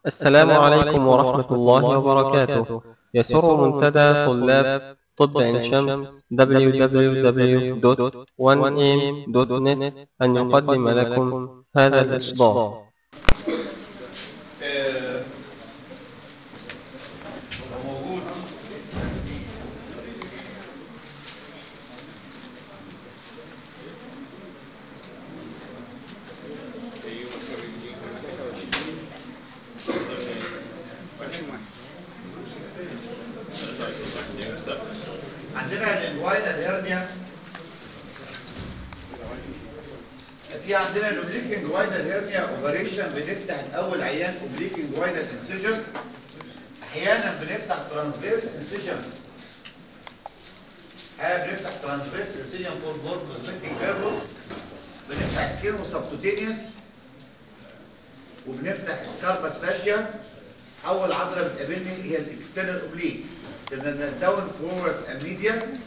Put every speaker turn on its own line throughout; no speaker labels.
السلام عليكم ورحمة الله وبركاته يسر منتدى طلاب طب عين شمس www.1am.net أن يقدم لكم هذا الإصدار
لو موجود عندنا الانجواينال هيرنيا في عندنا الاوبليك انجواينال هيرنيا اوبريشن بنفتح الاول عيان اوبليك انجواينال انسيجن احيانا بنفتح ترانسفيرس انسيجن احيانا بنفتح ترانسفيرس انسيجن فور بورد كوزمتيك فيربوس بنفتح سكين وسبكوتينيوس وبنفتح سكارباس فاشيا اول عضله بتقابلني هي الاكسترنال اوبليك لان الداون فوروردز اميديا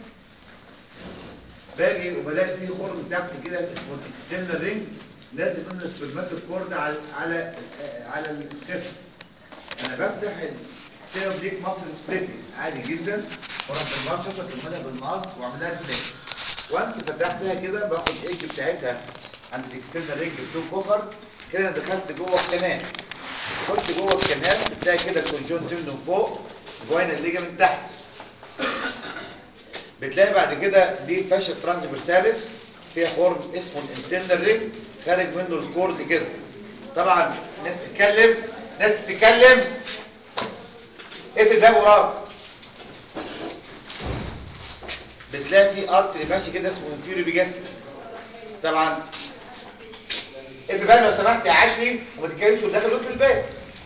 باجي وبلاقي فيه خرم تحت كده اسمه الاكسترنال رينج لازم منه سبرماتيك كورد على على على الكسر انا بفتح الاكسترنال بريك ماسل سبليتنج عادي جدا واروح بالماتشس اكملها بالمقص واعمل لها بليك وانس فتحتها كده باخد الايج بتاعتها عند الاكسترنال رينج بتو كوفر كده أنا دخلت جوه الكنال تخش جوه الكنال بتلاقي كده الكونجون من فوق جوين الليجا من تحت بتلاقي بعد كده دي فاشة ترانسفيرساليس فيها خرم اسمه الانترنال رينج خارج منه الكورد كده طبعا ناس بتتكلم ناس بتتكلم اقفل الباب وراك بتلاقي في ارتري ماشي كده اسمه انفيريو بيجاسم طبعا اقفل الباب لو سمحت يا عشري وما تتكلمش وداخل في الباب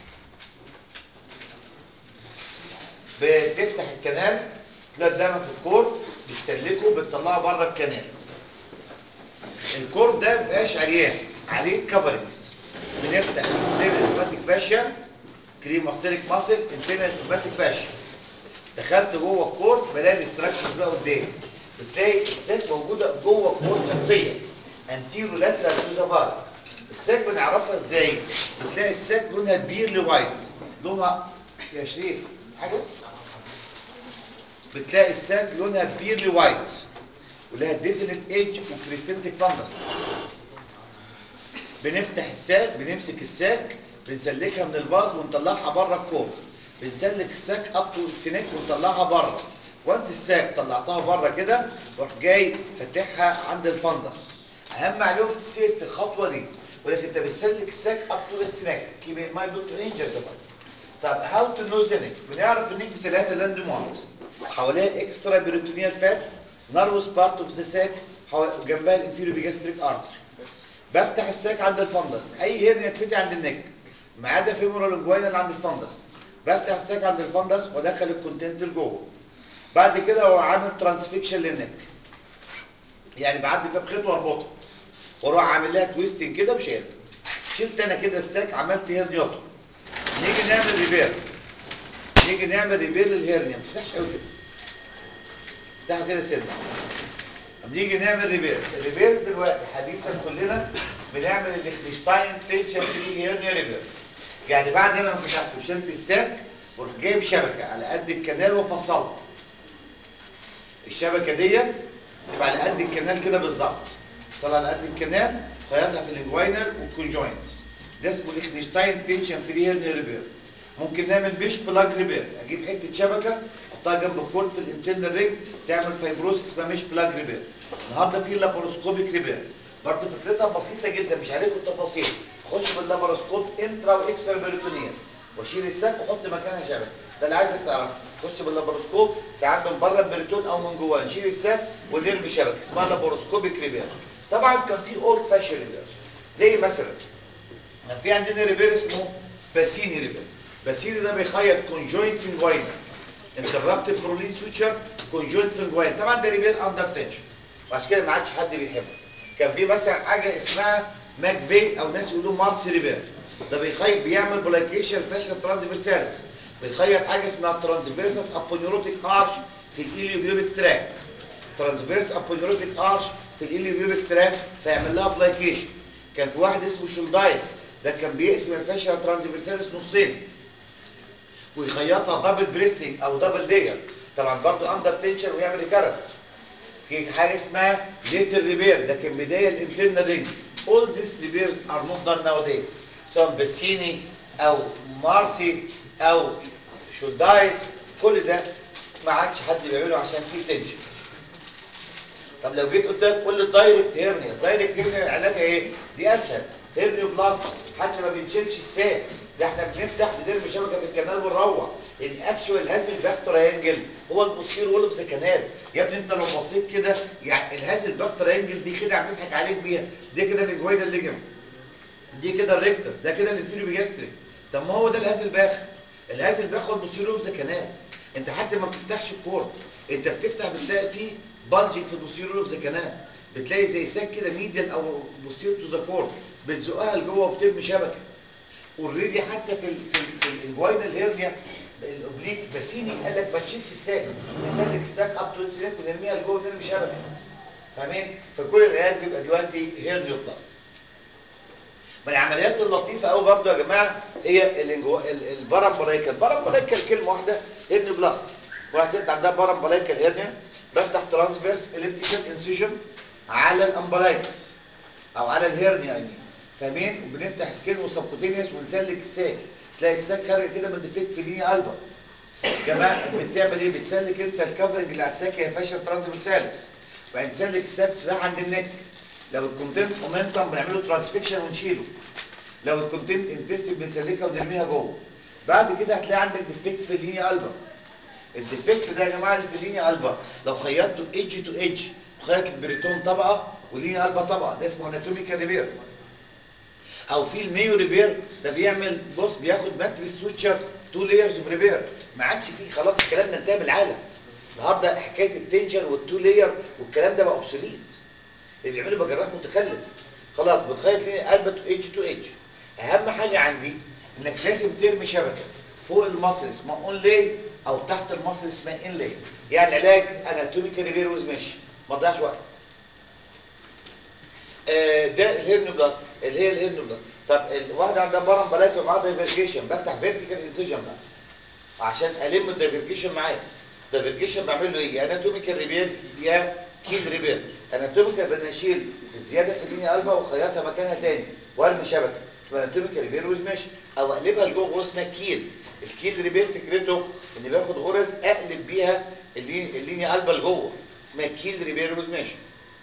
بتفتح الكنال تلاقي قدامك الكور بتسلكه بتطلعه بره الكنال الكور ده مبقاش عريان عليه كفرنجز بنفتح الستيريوماتيك فاشيا كريماستيريك ماسل انتيريوماتيك فاشيا دخلت جوه الكور بلاقي الاستراكشرز بقى قدامي بتلاقي الساك موجوده جوه الكور شخصيا انتيرو لاترال تو ذا فاز الساك بنعرفها ازاي بتلاقي الساك لونها بيرلي وايت لونها يا شريف حاجه بتلاقي الساك لونها بيرلي وايت ولها ديفينيت ايدج وكريسنتك فانجس بنفتح الساك بنمسك الساك بنسلكها من الباز ونطلعها بره الكور بنسلك الساك اب تو السنك ونطلعها بره وانس الساك طلعتها بره كده روح جاي فاتحها عند الفندس اهم معلومه تسير في الخطوه دي ولكن انت بتسلك الساك اب تو السنك كيب ان مايند دكتور انجرز طب هاو تو نو ذا نيك بنعرف النيك بثلاثه لاند ماركس حواليها اكسترا بيروتونيال فات ناروس بارت اوف ذا ساك جنبها الانفيريو بيجاستريك ارتري بفتح الساك عند الفندس اي هرنيه تفتح عند النك ما عدا فيمورال انجوينال عند الفندس بفتح الساك عند الفندس وادخل الكونتنت لجوه بعد كده هو عامل ترانسفيكشن للنك يعني بعدي فيها بخيط واربطها واروح عامل لها تويستنج كده بشيل شلت انا كده الساك عملت هرنيوتو نيجي نعمل ريبير نيجي نعمل ريبير للهرنيا ما تفتحش قوي كده افتحها كده سنه نيجي نعمل ريبير الريبير دلوقتي حديثا كلنا بنعمل الليخنشتاين تنشن فري هرنيا ريبير يعني بعد انا ما فتحت وشلت الساك واروح جايب شبكه على قد الكنال وافصلها الشبكه ديت تبقى على قد الكنال كده بالظبط وصلها على قد الكنال خيطها في الانجوينال والكونجوينت ده اسمه ليخنشتاين تنشن فري هرنيا ريبير ممكن نعمل بيش بلاج ريبير اجيب حته شبكه احطها جنب الكورد في الانترنال رينج تعمل فايبروس اسمها ميش بلاج ريبير النهارده في لاباروسكوبيك ريبير برضه فكرتها بسيطه جدا مش عليكم التفاصيل اخش باللاباروسكوب انترا واكسترا بيريتونيال واشيل الساك واحط مكانها شبكه ده اللي عايزك تعرفه خش باللاباروسكوب ساعات من بره البريتون او من جواه نشيل الساك ونرمي شبكه اسمها لاباروسكوبيك ريبير طبعا كان في اولد فاشن ريبير زي مثلا كان في عندنا ريبير اسمه باسيني ريبير باسيني ده بيخيط كونجوينت فينجوين انتربتد برولين سوتشر كونجوينت فينجوين طبعا ده ريبير اندر تنشن وعشان كده ما عادش حد بيحبه كان في مثلا حاجه اسمها ماكفي او ناس يقولوا مارس ريبير ده بيخيط بيعمل بلايكيشن فاشل ترانسفيرساليس بيخيط حاجه اسمها ترانسفيرسس ابونيوروتيك ارش في الايليوبيوبيك تراك ترانسفيرس ابونيوروتيك ارش في الايليوبيوبيك تراك فيعمل لها بلايكيشن كان في واحد اسمه شولدايس ده كان بيقسم الفاشيا ترانسفيرساليس نصين ويخيطها دبل بريستنج او دبل لاير طبعا برضو اندر تنشن ويعمل ريكارنس في حاجه اسمها ليتل ريبير لكن بدايه الانترنال رينج all these repairs are not done nowadays سواء بسيني او مارسي او شولدايس كل ده ما عادش حد بيعمله عشان فيه تنشن طب لو جيت قلت لك قول لي الدايركت هيرنيا الدايركت هيرنيا علاجها ايه دي اسهل هيرنيو بلاست حتى ما بنشيلش الساق ده احنا بنفتح بنرمي شبكه في الكنال ونروح ان اكشوال هازل باختر هينجل هو البوستير وول اوف ذا كنال يا ابني انت لو بصيت كده يعني الهازل باختر هينجل دي كده عم بنضحك عليك بيها دي كده الانجويدا الليجم دي كده الريكتس ده كده الانفيريو بيجاستريك طب ما هو ده الهازل باخ الهازل باخ هو البوستير اوف ذا كنال انت حتى ما بتفتحش الكورد انت بتفتح بتلاقي فيه بلجنج في البوستيريور اوف ذا كانال بتلاقي زي ساك كده ميديال او بوستيريور تو ذا كورد بتزقها لجوه وبترمي شبكه اوريدي حتى في ال في ال في الانجوينال هيرنيا الاوبليك بسيني قال لك ما تشيلش الساك نسلك الساك اب تو سلك ونرميها لجوه ونرمي شبكه فاهمين فكل العلاج بيبقى دلوقتي هيرنيو بلس من العمليات اللطيفه قوي برضو يا جماعه هي البارامبولايكال البارامبولايكال كلمه واحده هيرنيو بلس واحد ست عندها بارامبولايكال هيرنيا بفتح ترانسفيرس اليبتيكال انسيجن على الامبلايكس او على الهيرنيا يعني فاهمين وبنفتح سكين وسبكوتينيوس ونسلك الساك تلاقي الساك خارج كده من ديفكت في لينيا قلبه جماعه بتعمل ايه بتسلك انت الكفرنج اللي على الساك هي فاشل ترانسفيرساليس وبعدين تسلك الساك ده عند النك لو الكونتنت مومنتم بنعمله ترانسفيكشن ونشيله لو الكونتنت انتستين بنسلكها ونرميها جوه بعد كده هتلاقي عندك ديفكت في اللينيا قلبه الديفكت ده يا جماعه اللي في اللينيا قلبه لو خيطته ايدج تو ايدج خيط البريتون طبقه واللينيا قلبه طبقه ده اسمه اناتوميكال ريبير او في الميو ريبير ده بيعمل بص بياخد ماتريس سوتشر تو لايرز اوف ريبير ما عادش فيه خلاص الكلام ده انتهى من العالم النهارده حكايه التنشن والتو لاير والكلام ده بقى اوبسوليت اللي بيعملوا بجراح متخلف خلاص بتخيط لينيا قلبه تو ايدج تو ايدج اهم حاجه عندي انك لازم ترمي شبكه فوق المصل اسمها اون لاي او تحت المصل اسمها ان لاي يعني العلاج اناتوميكال ريبير ويز ماشي ما تضيعش وقت آه ده الهيرنيو بلاست اللي هي الهيرنيو بلاست طب الواحده عندها برم بلاكي ومعاها دايفرجيشن بفتح فيرتيكال انسيجن بقى عشان الم الدايفرجيشن معايا الدايفرجيشن بعمل له ايه يا اناتوميكال ريبير يا كيل ريبير اناتوميكال بنشيل الزياده في اللينيا قلبه وخيطها مكانها تاني وارمي شبكه اسمها اناتوميكال ريبير ويز ماشي او اقلبها لجوه غرز اسمها كيل الكيل ريبير فكرته اني باخد غرز اقلب بيها اللينيا قلبه لجوه اسمها كيل ريبير ويز ماشي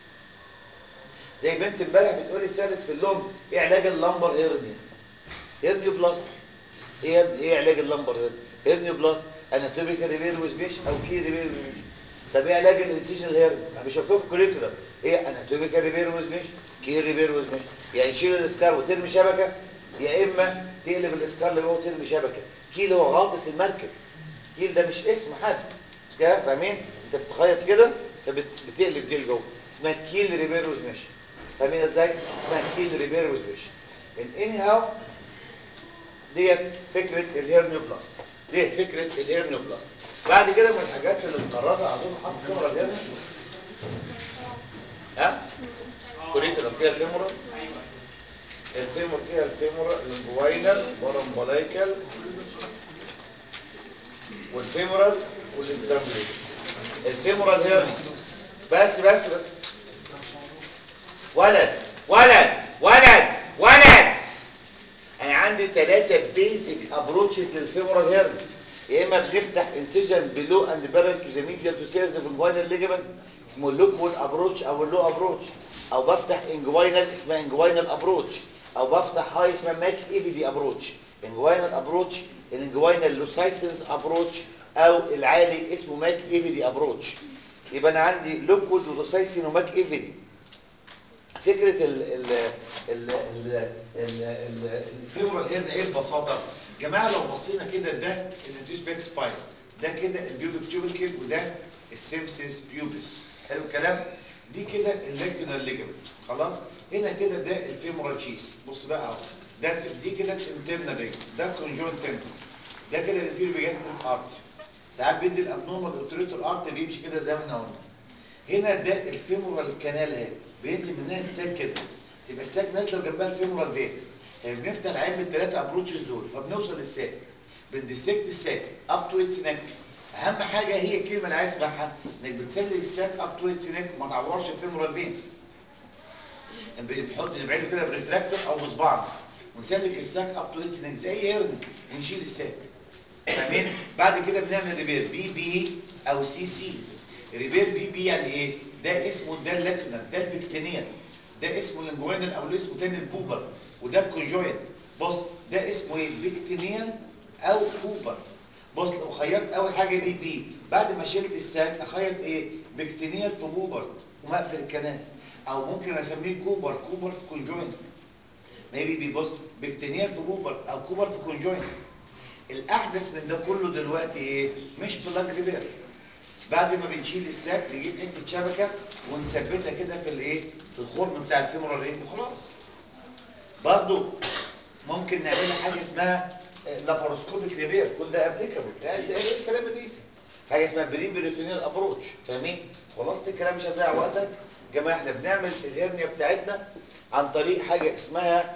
زي بنت امبارح بتقول لي سالت في اللون ايه علاج اللمبر هيرنيا هيرنيو بلاست ايه يا ابني ايه علاج اللمبر هيرنيا هيرنيو بلاست اناتوميكال ريبير ويز ميش او كي ريبير ويز ميش طب ايه علاج الانسيجن هيرنيا انا مش مكتوب في الكوريكولم ايه اناتوميكال ريبير ويز ميش كي ريبير ويز ميش يعني تشيل الاسكار وترمي شبكه يا اما تقلب الاسكار اللي جوه وترمي شبكه كيل هو غاطس المركب كيل ده مش اسم حد مش كده فاهمين انت بتخيط كده فبتقلب دي لجوه اسمها كيل ريبير ويز ميش فاهمين ازاي اسمها كيل ريبير ويز ميش ان اني هاو ديت فكره الهيرنيو بلاست ديت فكره الهيرنيو بلاست بعد كده من الحاجات اللي مقرره اظن حط كاميرا الهيرنيو ها كوريكولم فيها الفيمورا الفيمور فيها الفيمورا الانجوينال والامبلايكال والفيمورال والانترامبليك الفيمورال هيرني بس بس بس ولد ولد ولد ولد انا عندي ثلاثة بيزك ابروتشز للفيمورال هيرني يا اما بنفتح انسيجن بلو اند بارل تو ذا ميديال تو سيرز اوف انجوينال ليجمنت اسمه اللوكوال ابروتش او اللو ابروتش او بفتح انجوينال اسمها انجوينال ابروتش او بفتح هاي اسمها ماك ايفيدي ابروتش انجوينال ابروتش الانجوينال لوسايسنس ابروتش او العالي اسمه ماك ايفيدي ابروتش يبقى انا عندي لوكوود ولوسايسن وماك ايفيدي فكره ال ال ال ال الفيمورال هيرن ايه ببساطه جماعه لو بصينا كده ده الانتيوس باك سباين ده كده البيوبيك تيوبركل وده السيمسيس بيوبس حلو الكلام دي كده اللاكيونال ليجمنت خلاص هنا كده ده الفيمورال تشيس بص بقى اهو ده دي كده الانترنال ليجمنت ده كونجوين تمبل ده كده الانفيريور بيجاستريك ارتري ساعات بيدي الابنورمال اوتريتور ارتري بيمشي كده زي ما احنا قلنا هنا ده الفيمورال كانال اهي بينزل منها الساك كده يبقى الساك نازله وجنبها الفيمورال فين بنفتح العين بالثلاثه ابروتشز دول فبنوصل للساك بندسكت الساك اب تو اتس نيك اهم حاجه هي الكلمه اللي عايز اسمعها انك بتسلك الساك اب تو اتس نيك ما تعورش الفيمورال فين بنحط نبعده كده بريتراكتور او بصبعنا ونسلك الساك اب تو اتس نيك زي هرن ونشيل الساك فاهمين بعد كده بنعمل ريبير بي بي او سي سي ريبير بي بي يعني ايه ده اسمه ده اللاكنر ده البكتينيال ده اسمه الانجوينال او اللي اسمه تاني البوبر وده الكونجوينت بص ده اسمه ايه بكتينيال او بوبر بص لو خيطت اول حاجه بي بي بعد ما شلت الساك اخيط ايه بكتينيال في بوبر ومقفل الكنال او ممكن اسميه كوبر كوبر في كونجوينت ميبي بيبص بكتينيال في بوبر او كوبر في كونجوينت الاحدث من ده كله دلوقتي ايه مش بلاج ريبير بعد ما بنشيل الساك نجيب حته شبكه ونثبتها كده في الايه في الخرم بتاع الفيمورال رينج وخلاص برضو ممكن نعمل حاجه اسمها لاباروسكوبيك ريبير كل ده ابليكابل ده زي الكلام الرئيسي حاجه اسمها برين بريتونيال ابروتش فاهمين خلاصه الكلام مش هتضيع وقتك يا جماعه احنا بنعمل الهرنيا بتاعتنا عن طريق حاجه اسمها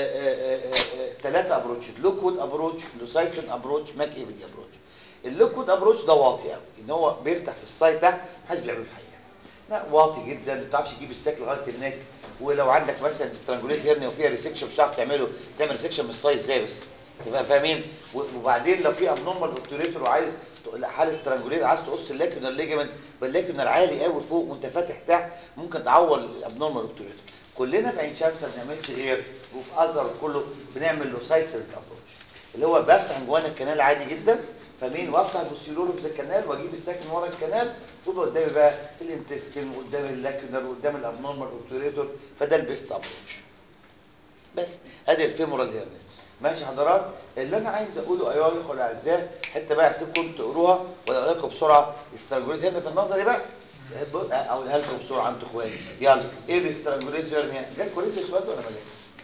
ثلاثه ابروتش لوكود ابروتش لوسايسن ابروتش ماك ايفني ابروتش اللوكود ابروتش ده واطي قوي ان هو بيفتح في السايد ده محدش بيعمله الحقيقه لا واطي جدا ما بتعرفش تجيب الساك لغايه النك ولو عندك مثلا سترانجوليت هيرنيا وفيها ريسكشن مش هتعرف تعمله تعمل ريسكشن من السايز ازاي بس تبقى فاهمين وبعدين لو في ابنورمال اوبتوريتور وعايز حاله سترانجوليت عايز تقص اللاكيونر ليجمنت باللاكيونر عالي قوي فوق وانت فاتح تحت ممكن تعور الابنورمال اوبتوريتور كلنا في عين شمس ما بنعملش غير وفي ازهر كله بنعمل لوسايسنس ابروتش اللي هو بفتح جوان الكنال عادي جدا فمين وافتح البوستيرور في الكنال واجيب الساكن ورا الكنال ويبقى قدامي بقى الانتستين وقدام اللاكيونر وقدام الابنورمال اوبتوريتور فده البيست ابروتش بس ادي الفيمورال هيرنيا ماشي حضرات اللي انا عايز اقوله ايها الاخوه الاعزاء حته بقى احسبكم تقروها ولا اقول لكم بسرعه استرجلت هنا في النظري بقى اقولها لكم بسرعه انتوا اخواتي يلا ايه الاسترانجوليت هيرنيا جالكم ليه السؤال ده ولا ما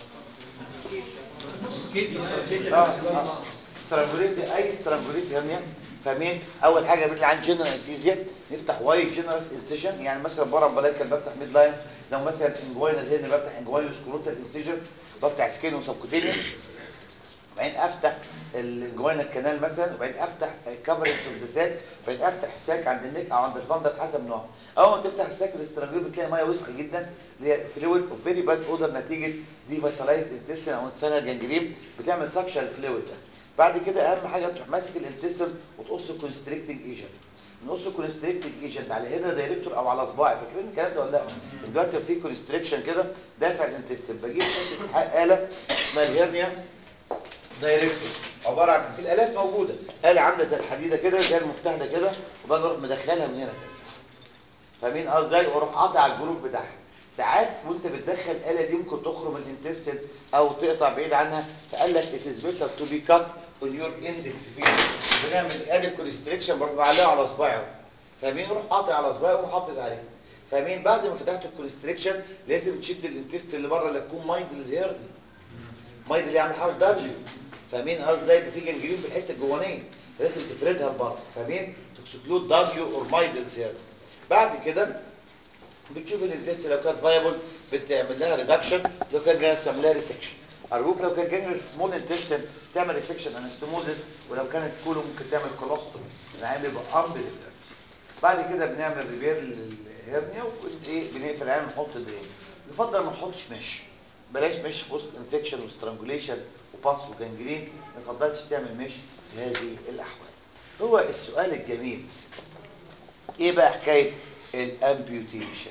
جالش اه اه استرانجوليت اي استرانجوليت هيرنيا فاهمين اول حاجه بنطلع عند جنرال انسيزيا نفتح وايد جنرال انسيجن يعني مثلا بره بلاكل بفتح ميد لاين لو مثلا انجوينال هنا بفتح انجوينال سكروتال انسيجن بفتح سكين وسبكوتينيوس وبعدين افتح الجوانا الكنال مثلا وبعدين افتح كفرنج اوف ذا ساك وبعدين افتح الساك عند النك او عند الفندس حسب نوعه اول ما تفتح الساك الاسترانجول بتلاقي ميه وسخه جدا اللي هي فلويد اوف فيري باد اودر نتيجه دي فيتالايز انتستين او انسانه جنجريم بتعمل سكشن الفلويد ده بعد كده اهم حاجه تروح ماسك الانتستين وتقص كونستريكتنج ايجنت نقص كونستريكتنج ايجنت على هنا دايركتور او على صباعي فاكرين الكلام ده ولا لا دلوقتي في كونستريكشن كده داس على الانتستين بجيب حته اله اسمها الهرنيا دايركتور عباره عن في الالات موجوده اله عامله زي الحديده كده زي المفتاح ده كده وباجي اروح مدخلها من هنا كده فاهمين اه ازاي واروح قاطع على الجروب بتاعها ساعات وانت بتدخل الاله دي ممكن تخرم الانتستين او تقطع بعيد عنها فقال لك it is better to be cut on your index finger بنعمل اله كونستريكشن بروح بعلقه على صباعي فاهمين روح قاطع على صباعي ومحافظ عليه فاهمين بعد ما فتحت الكونستريكشن لازم تشد الانتستين اللي بره اللي تكون مايد اللي زيرني مايد اللي يعمل حرف دبليو فاهمين اه ازاي يبقى في جنجرين في الحته الجوانيه لازم تفردها لبره فاهمين تكسكلود دبليو اور مايد زياده بعد كده بتشوف الانتست لو كانت فايبل بتعمل لها ريدكشن لو كان جاهز تعمل لها ريسكشن ارجوك لو كان جانجر سمول انتستين تعمل ريسكشن انستموزس ولو كانت كولو ممكن تعمل كولوستومي العين بيبقى امبل بعد كده بنعمل ريبير للهرنيا وايه بنقفل العين ونحط درين يفضل ما نحطش مش بلاش مش بوست انفكشن وسترانجوليشن وباس وجنجرين ما يفضلش تعمل مش في هذه الاحوال هو السؤال الجميل ايه بقى حكايه الامبيوتيشن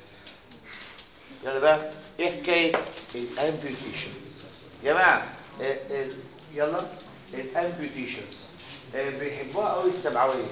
يلا بقى ايه حكايه الامبيوتيشن يا جماعه اه اه يلا الامبيوتيشنز اه بيحبوها قوي السبعويه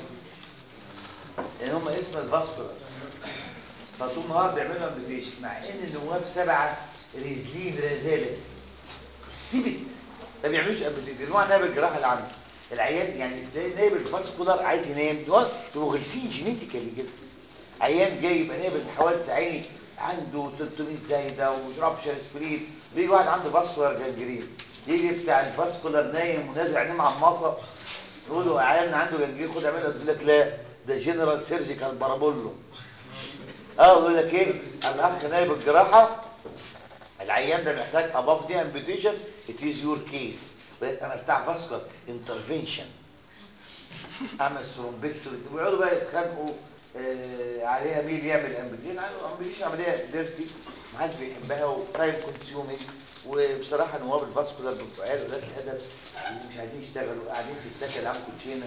لان هم اسم الفاسكولار فطول النهار بيعملوا امبيوتيشن مع ان النواب سبعه رزلين رزاله تيبت ما بيعملوش امبيوتيشن نوع نائب الجراحه اللي عنده العيان يعني تلاقي نائب الفاسكولار عايز ينام بيبقوا غلسين جينيتيكالي كده عيان جاي يبقى نائب الحوادث عيني عنده 300 زايده وشربش اسبرين بيجي واحد عنده فاسكولار جنجرين يجي بتاع الفاسكولار نايم ونازل عينيه معمصه يقول له عيان عنده جنجرين خد اعملها يقول لك لا ده جنرال سيرجيكال بارابولو اه يقول لك ايه الاخ نائب الجراحه العيان ده محتاج above دي amputation it is your case انا بتاع فاسكولار انترفنشن اعمل ثرومبكتوري ويقعدوا بقى يتخانقوا آه عليها مين يعمل امبليشن امبليشن عمليه ديرتي ما حدش بيحبها وتايم كونسيومينج وبصراحه نواب الفاسكولار بتوع عيال ولاد الادب مش عايزين يشتغلوا قاعدين في السكن يلعبوا كوتشينه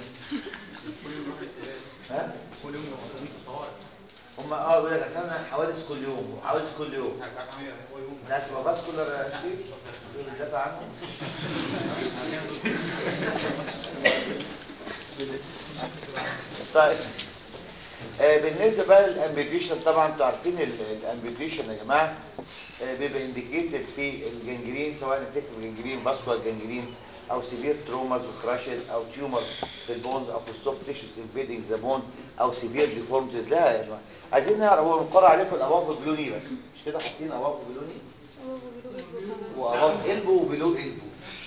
ها
كل يوم بيخرجوني في طوارئ
هم اه يقول لك اصل انا حوادث كل يوم وحوادث كل يوم
مش عارف اعمل ايه هو يوم
لا تبقى فاسكولار شيء دافع عنه طيب آه بالنسبه بقى للامبيتيشن طبعا انتوا عارفين الامبيتيشن يا جماعه آه بيبقى انديكيتد في الجنجرين سواء انفكتيف جنجرين باسكوال جنجرين او سيفير تروماز وكراشز او تيومر في البونز او في السوفت تيشوز انفيدنج ذا بون او سيفير ديفورمتيز لا يعني عايزين نعرف هو مقرر عليكم الاباف والبلوني بس مش كده حاطين اباف وبلوني واباف قلبه وبلو قلبه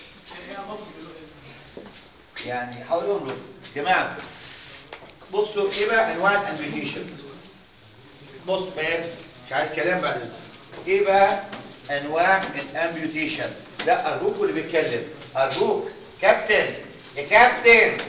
يعني حاولوا له جماعه بصوا ايه بقى انواع الامبيتيشن بص بس مش عايز كلام بعد ايه بقى انواع الامبيوتيشن لا ارجوك اللي بيتكلم ارجوك كابتن يا كابتن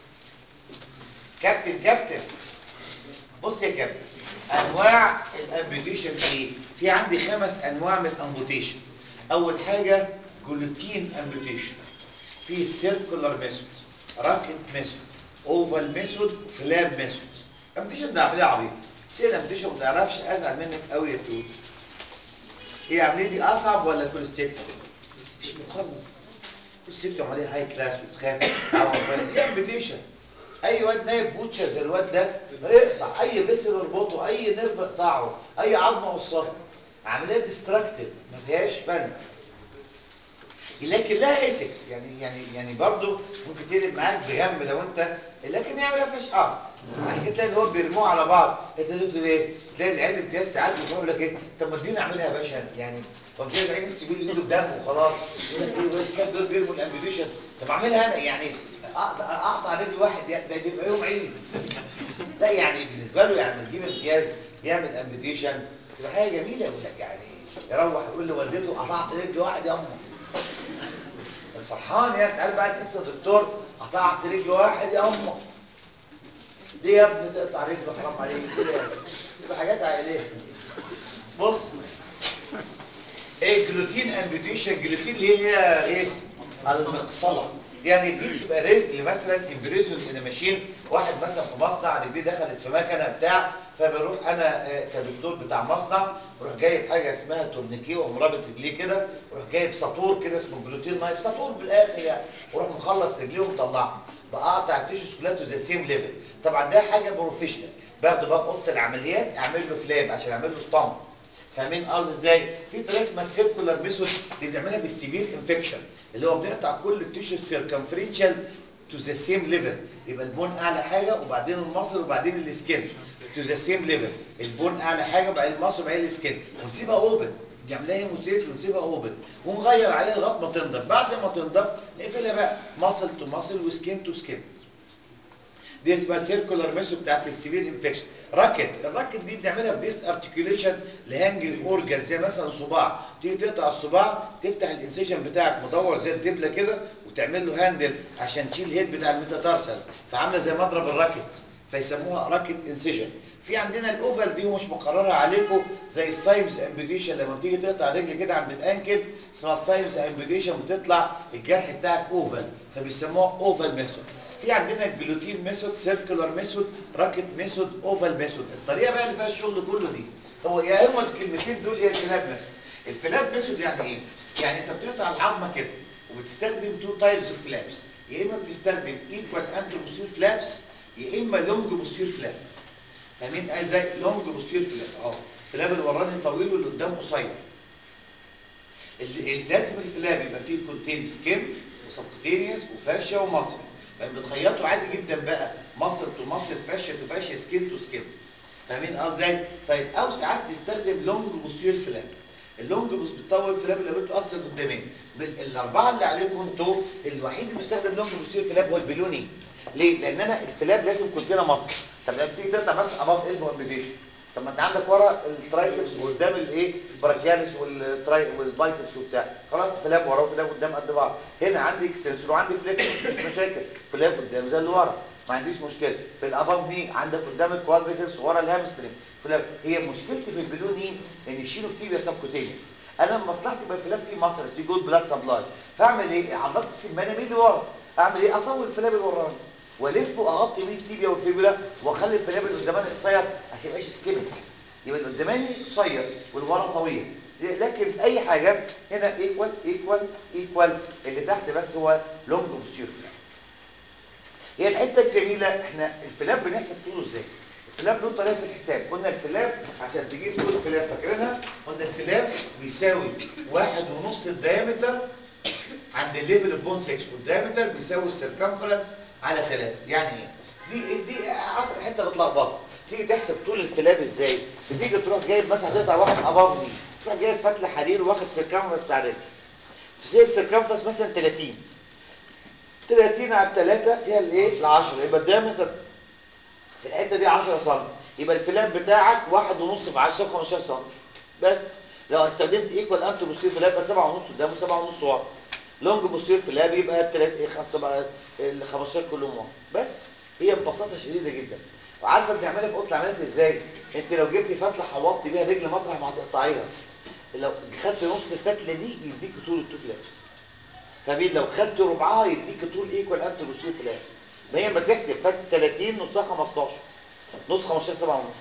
كابتن كابتن بص يا كابتن انواع الامبيوتيشن ايه في عندي خمس انواع من الامبيوتيشن اول حاجه جلوتين امبيوتيشن في سيركولار ميثود راكت ميثود اوفال ميثود فلاب ميثود امبيوتيشن ده عمليه عبيطه سيل امبيوتيشن ما تعرفش ازعل منك قوي يا توت هي عمليه دي اصعب ولا كوليستيك مش مقارنه كوليستيك عمليه هاي كلاس وتخاف عوض دي امبيوتيشن اي واد نايب بوتشر زي الواد ده يقطع اي فيسل يربطه اي نيرف يقطعه اي عظمه قصها عمليه ديستراكتيف ما فيهاش فن لكن لها اسكس يعني يعني يعني برضه ممكن تقلب معاك بغم لو انت لكن هي ما فيهاش ارض عشان كده تلاقي اللي هو بيرموه على بعض انت تقول ايه تلاقي العيال امتياز ساعات بيقول لك ايه طب ما اديني اعملها يا باشا يعني طب امتياز عين السبيل ايده بدم وخلاص يقول لك ايه الواد كام دول بيرموا الامبيوتيشن طب اعملها انا يعني اقطع اقطع رجل واحد ده ده يبقى يوم عيد لا يعني بالنسبه له يعني تجيب امتياز يعمل امبيوتيشن تبقى حاجه جميله يقول لك يعني يروح يقول لوالدته قطعت رجل واحد يا امه الفرحان يعني تعال بقى تحس يا دكتور قطعت رجل واحد يا امه ليه يا ابني تقطع رجله حرام عليك كده يعني تبقى حاجات عائليه بص ايه جلوتين امبيوتيشن جلوتين اللي هي غيث المقصله يعني دي بتبقى رجل مثلا امبريزون ان ماشين واحد مثلا في مصنع رجليه دخلت في مكنه بتاع فبروح انا آه، كدكتور بتاع مصنع بروح جايب حاجه اسمها تورنيكيه واقوم رابط رجليه كده واروح جايب ساطور كده اسمه جلوتين نايف ساطور بالاخر يعني واروح مخلص رجليه ومطلعها بقطع التيشوز كلها تو ذا سيم ليفل طبعا ده حاجه بروفيشنال باخده بقى اوضه العمليات اعمل له فلاب عشان اعمل له ستامب فاهمين قصدي ازاي في طريقه اسمها السيركولار ميثود اللي بنعملها في السيفير انفكشن اللي هو بنقطع كل التيشو سيركمفرنشال تو ذا سيم ليفل يبقى البون اعلى حاجه وبعدين المصل وبعدين السكين تو ذا سيم ليفل البون اعلى حاجه وبعدين المصل وبعدين السكين ونسيبها اوبن نعملها هيموستيز ونسيبها اوبن ونغير عليها لغايه ما تنضف بعد ما تنضف نقفلها بقى مصل تو مصل وسكين تو سكين دي اسمها سيركولار ميثود بتاعت السيفير انفكشن راكت الراكت دي بنعملها في ديس ارتكيوليشن لهانجنج اورجان زي مثلا صباع تيجي تقطع الصباع تفتح الانسيشن بتاعك مدور زي الدبله كده وتعمل له هاندل عشان تشيل الهيد بتاع الميتاتارسل فعامله زي مضرب الراكت فيسموها راكت انسيشن في عندنا الاوفال دي ومش مقررها عليكم زي السايمز امبيديشن لما بتيجي تقطع رجل كده عند الانكل اسمها السايمز امبيديشن بتطلع الجرح بتاعك اوفال فبيسموها اوفال ميثود في عندنا الجلوتين ميثود سيركولار ميثود راكت ميثود اوفال ميثود الطريقه بقى اللي فيها الشغل كله دي هو يا هم الكلمتين دول هي الفلاب ميثود الفلاب ميثود يعني ايه يعني انت بتقطع العظمه كده وبتستخدم تو تايبس اوف فلابس يا اما بتستخدم ايكوال انتروبوستير فلابس يا اما لونج بوستير فلاب فاهمين ازاي لونج بوستير فلاب اه الفلاب اللي وراني طويل واللي قدام قصير اللي لازم الفلاب يبقى فيه كونتين سكين وسبكوتينيوس وفاشيا ومصل بتخيطوا عادي جدا بقى مصر تو مصر فاشيا تو فاشيا سكين تو سكين فاهمين قصدي ازاي طيب او ساعات تستخدم لونج بوستير فلاب اللونج بوست بتطول الفلاب اللي بتاثر قدامين الاربعه اللي عليكم انتوا الوحيد اللي بيستخدم لونج بوستير فلاب هو البلوني ليه لان انا الفلاب لازم كونتينر مصر طب لما تيجي تقطع بس اباف قلب امبيديشن طب ما انت عندك ورا الترايسبس وقدام الايه براكيالس والتراي والبايسبس وبتاع خلاص فلاب ورا وفلاب قدام قد بعض هنا عندي اكستنشن وعندي فليكشن مفيش مشاكل فلاب قدام زي اللي ورا ما عنديش مشكله في الاباف دي عندك قدام الكوادريسبس ورا الهامسترنج فلاب هي مشكلتي في البلون ايه ان الشيلو في تيبيا سبكوتينيوس انا مصلحتي يبقى الفلاب فيه مصر في جود بلاد سبلاي فاعمل ايه عضلات السمانه مين اللي ورا اعمل ايه اطول الفلاب اللي وراني والفه اغطي بيه التيبيا والفيبولا واخلي الفلاب اللي قداماني قصير عشان يبقاش سكيميك يبقى اللي قداماني قصير والورا طويل لكن في اي حاجه هنا ايكوال ايكوال ايكوال اللي تحت بس هو لونج بوستير فلاب هي الحته الجميله احنا الفلاب بنحسب طوله ازاي الفلاب له طريقه في الحساب قلنا الفلاب عشان تجيب طول الفلاب فاكرينها قلنا الفلاب بيساوي واحد ونص الدايمتر عند الليفل البون سكشن والدايمتر بيساوي السيركمفرنس على 3 يعني ايه دي دي اكتر حته بتلخبط تيجي تحسب طول الفلاب ازاي بتيجي تروح جايب مثلا هتقطع واحد اباف دي تروح جايب فتله حرير واخد سيركمفرنس بتاع رجل تشيل السيركمفرنس مثلا 30 30 على 3 فيها الايه ال 10 يبقى الدايمتر في الحته دي 10 سم يبقى الفلاب بتاعك واحد ونص في 10 15 سم بس لو استخدمت ايكوال انتر بوستير فلاب يبقى 7 ونص قدام و7 ونص ورا لونج بوستير فلاب يبقى التلات ايه خمسه بقى ال 15 كلهم ورا بس هي ببساطه شديده جدا وعارفه بنعملها في اوضه العمليات ازاي انت لو جبتي فتله حوطتي بيها رجل مطرح ما هتقطعيها لو خدت نص الفتله دي يديك طول التو فلابس فمين لو خدت ربعها يديك طول ايكوال انتر بوستير فلابس ما هي ما تحسب فات 30 نصها 15 نص 15 7 ونص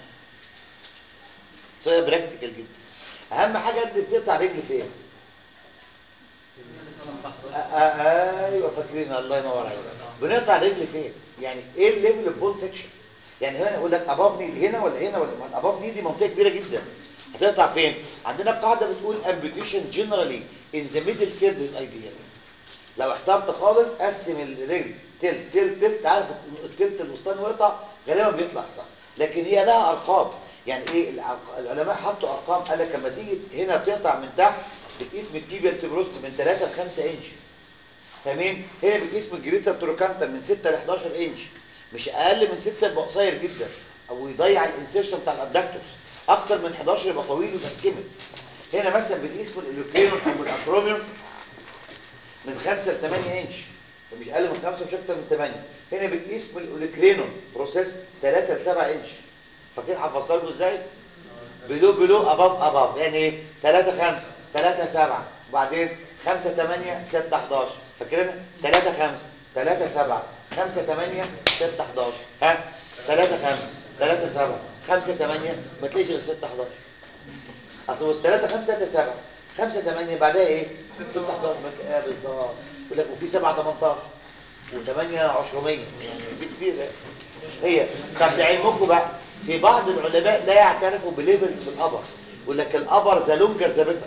صيغه براكتيكال جدا اهم حاجه انت بتقطع رجل فين آه آه ايوه فاكرين الله ينور عليك بنقطع رجل فين يعني ايه الليفل البون سكشن يعني هنا يقول لك اباف نيد هنا ولا هنا ولا الاباف نيد دي منطقه كبيره جدا هتقطع فين عندنا قاعده بتقول amputation generally in the middle surface ideally لو احترت خالص قسم الرجل تلت تلت تلت عارف التلت الوسطاني ويقطع غالبا بيطلع صح لكن هي لها ارقام يعني ايه العلماء حطوا ارقام قال لك لما تيجي هنا بتقطع من تحت بتقيس من التيبيال تبروست من 3 ل 5 انش فاهمين هنا بتقيس من الجريتا تروكانتر من 6 ل 11 انش مش اقل من 6 يبقى قصير جدا او يضيع الانسيرشن بتاع الادكتورز اكتر من 11 يبقى طويل ويبقى سكيمل هنا مثلا بنقيس من الالوكرينون او من الاكروميون من 5 ل 8 انش مش اقل من 5 مش اكتر من 8 هنا بتقيس من الاوليكرينون بروسيس 3 ل 7 انش فاكرين حفظتها لكم ازاي بلو بلو اباف اباف يعني ايه 3 5 3 7 وبعدين 5 8 6 11 فاكرين 3 5 3 7 5 8 6 11 ها 3 5 3 7 5 8 ما تلاقيش غير 6 11 اصل بص 3 5 3 7 5 8 بعدها ايه 6 11 ايه بالظبط يقول لك وفي 7 18 و8 200 يعني في كتير هي طب لعلمكم بقى في بعض العلماء لا يعترفوا بليفلز في الابر يقول لك الابر ذا لونجر ذا بيتر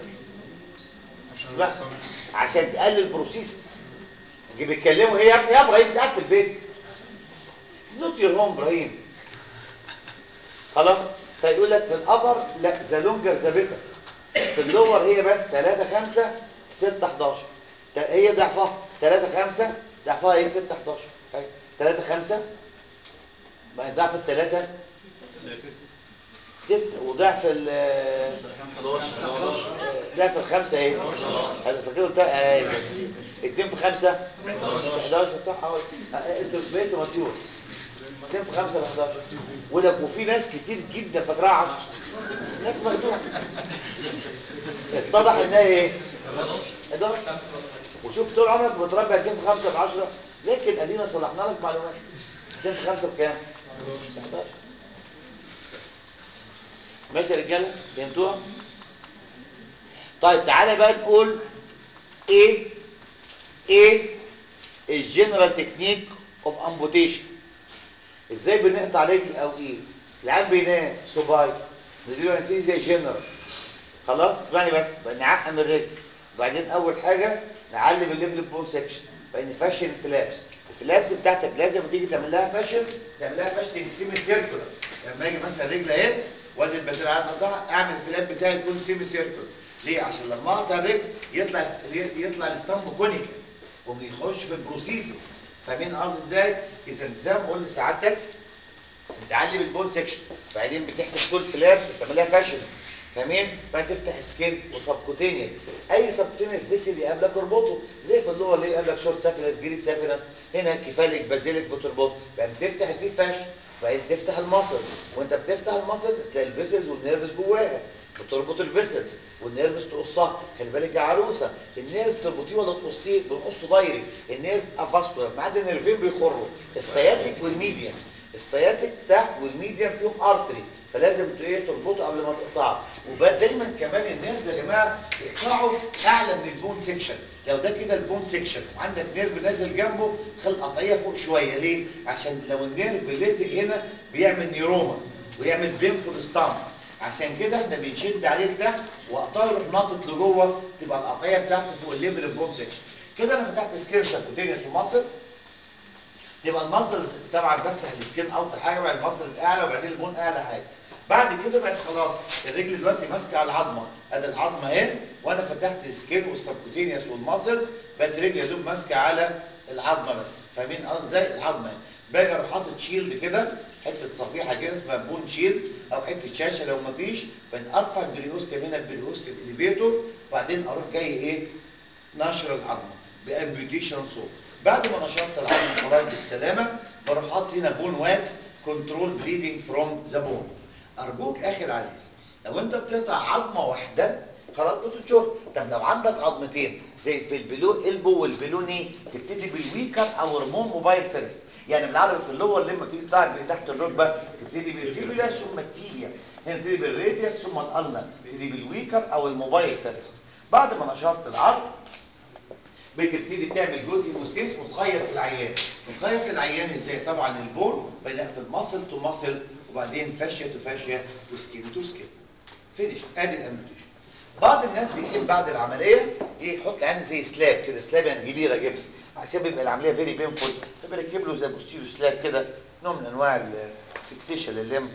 عشان تقلل بروسيس بيتكلموا ايه يا ابني يا ابراهيم انت قاعد في البيت اتس نوت يور هوم ابراهيم خلاص فيقول لك في الابر لا ذا لونجر ذا بيتر في اللور هي بس 3 5 6 11 هي ضعفها 3 5 ضعفها ايه 6 11 طيب 3 5 ما ضعف الثلاثة 6 وضعف ال
11
ضعف الخمسة ايه انا فاكر قلت ايه 2 في 5 11 صح اهو انتوا بقيتوا مطيور 2 في 5 ب 11 ولك وفي ناس كتير جدا فاكراها 10 ناس مخدوعه اتضح انها ايه 11 وشوف طول عمرك متربع 2 في 5 ب 10 لكن ادينا صلحنا لك معلومات 2 في 5 بكام 11 ماشي يا رجاله فهمتوها طيب تعالى بقى نقول ايه ايه الجنرال تكنيك اوف امبوتيشن ازاي بنقطع رجل او ايه العيان بينام صباي نديله انستيزيا جنرال خلاص اسمعني بس بقى نعقم الرجل وبعدين اول حاجه نعلم الليفل بون سكشن بقى نفشل الفلابس الفلابس بتاعتك لازم تيجي تعمل لها فاشن تعمل لها فاشن سيمي سيركولار لما اجي مثلا رجل اهي وادي البدل عايز اقطعها اعمل الفلاب بتاعي يكون سيمي سيركولار ليه عشان لما اقطع الرجل يطلع يطلع الاسطمب كونيكال وبيخش في البروسيسز فاهمين قصدي ازاي اذا زي ما بقول لسعادتك بتعلم البون سكشن بعدين بتحسب طول فلاب بتعملها فاشن فاهمين فتفتح سكين وسبكوتينيوس اي سبكوتينيوس بس اللي قبلك اربطه زي في اللور اللي قبلك شورت سافينس جريد سافينس هنا كفالك بازيلك بتربطه بعدين بتفتح الديب فاشن بعدين تفتح الماسلز وانت بتفتح الماسلز تلاقي الفيسلز والنيرفز جواها بتربط الفيسلز والنيرفز تقصها خلي بالك يا عروسه النيرف تربطيه ولا تقصيه بنقصه دايركت النيرف افاسكولار ما عدا نيرفين بيخروا السياتيك والميديان السياتيك تحت والميديان فيهم ارتري فلازم ايه تربطه قبل ما تقطعه ودايما كمان النيرف يا جماعه اقطاعه اعلى من البون سيكشن لو ده كده البون سيكشن وعندك نيرف نازل جنبه خلي قطعيه فوق شويه ليه عشان لو النيرف لازق هنا بيعمل نيروما ويعمل بينفول ستامب عشان كده احنا بنشد عليه لتحت وقطعه يروح ناطط لجوه تبقى القطعيه بتاعته فوق الليفل البون سيكشن كده انا فتحت سكين سبكوتينيوس وماسل تبقى المصل طبعا بفتح السكين اوطى حاجه بعد المصل اعلى وبعدين البون اعلى حاجه بعد كده بقت خلاص الرجل دلوقتي ماسكه على العظمه ادي العظمه اهي وانا فتحت السكين والسبكوتينيوس والماسل بقت رجلي يا دوب ماسكه على العظمه بس فاهمين قصدي ازاي العظمه اهي باجي اروح حاطط شيلد كده حته صفيحه كده اسمها بون شيلد او حته شاشه لو مفيش ارفع البريوست هنا البريوست الاليفيتور وبعدين اروح جاي ايه نشر العظمه بامبيوتيشن صوت بعد ما نشرت العظم خلاص بالسلامه بروح حاطط هنا بون واكس كنترول بليدنج فروم ذا بون ارجوك اخي العزيز لو انت بتقطع عظمه واحده خلاص بتنشر طب لو عندك عظمتين زي في البلو البو والبلو ني تبتدي بالويكر او رمون موبايل فيرست يعني بالعربي في اللور لما تيجي تطلع تحت الركبه تبتدي بالفيبولا ثم التيبيا هنا تبتدي بالراديوس ثم الالنا تبتدي بالويكر او الموبايل فيرست بعد ما نشرت العظم بتبتدي تعمل جزء هيموستيس وتخيط العيان تخيط العيان ازاي طبعا البول بنقفل ماسل تو ماسل وبعدين فاشيه تو فاشيه وسكين تو سكين فينيش ادي الامبيوتيشن بعض الناس بيحب بعد العمليه ايه يحط العين زي سلاب كده سلاب يعني كبيره جبس عشان بيبقى العمليه فيري بينفول فبيركب له زي بوستيريو سلاب كده نوع من انواع الفيكسيشن لللم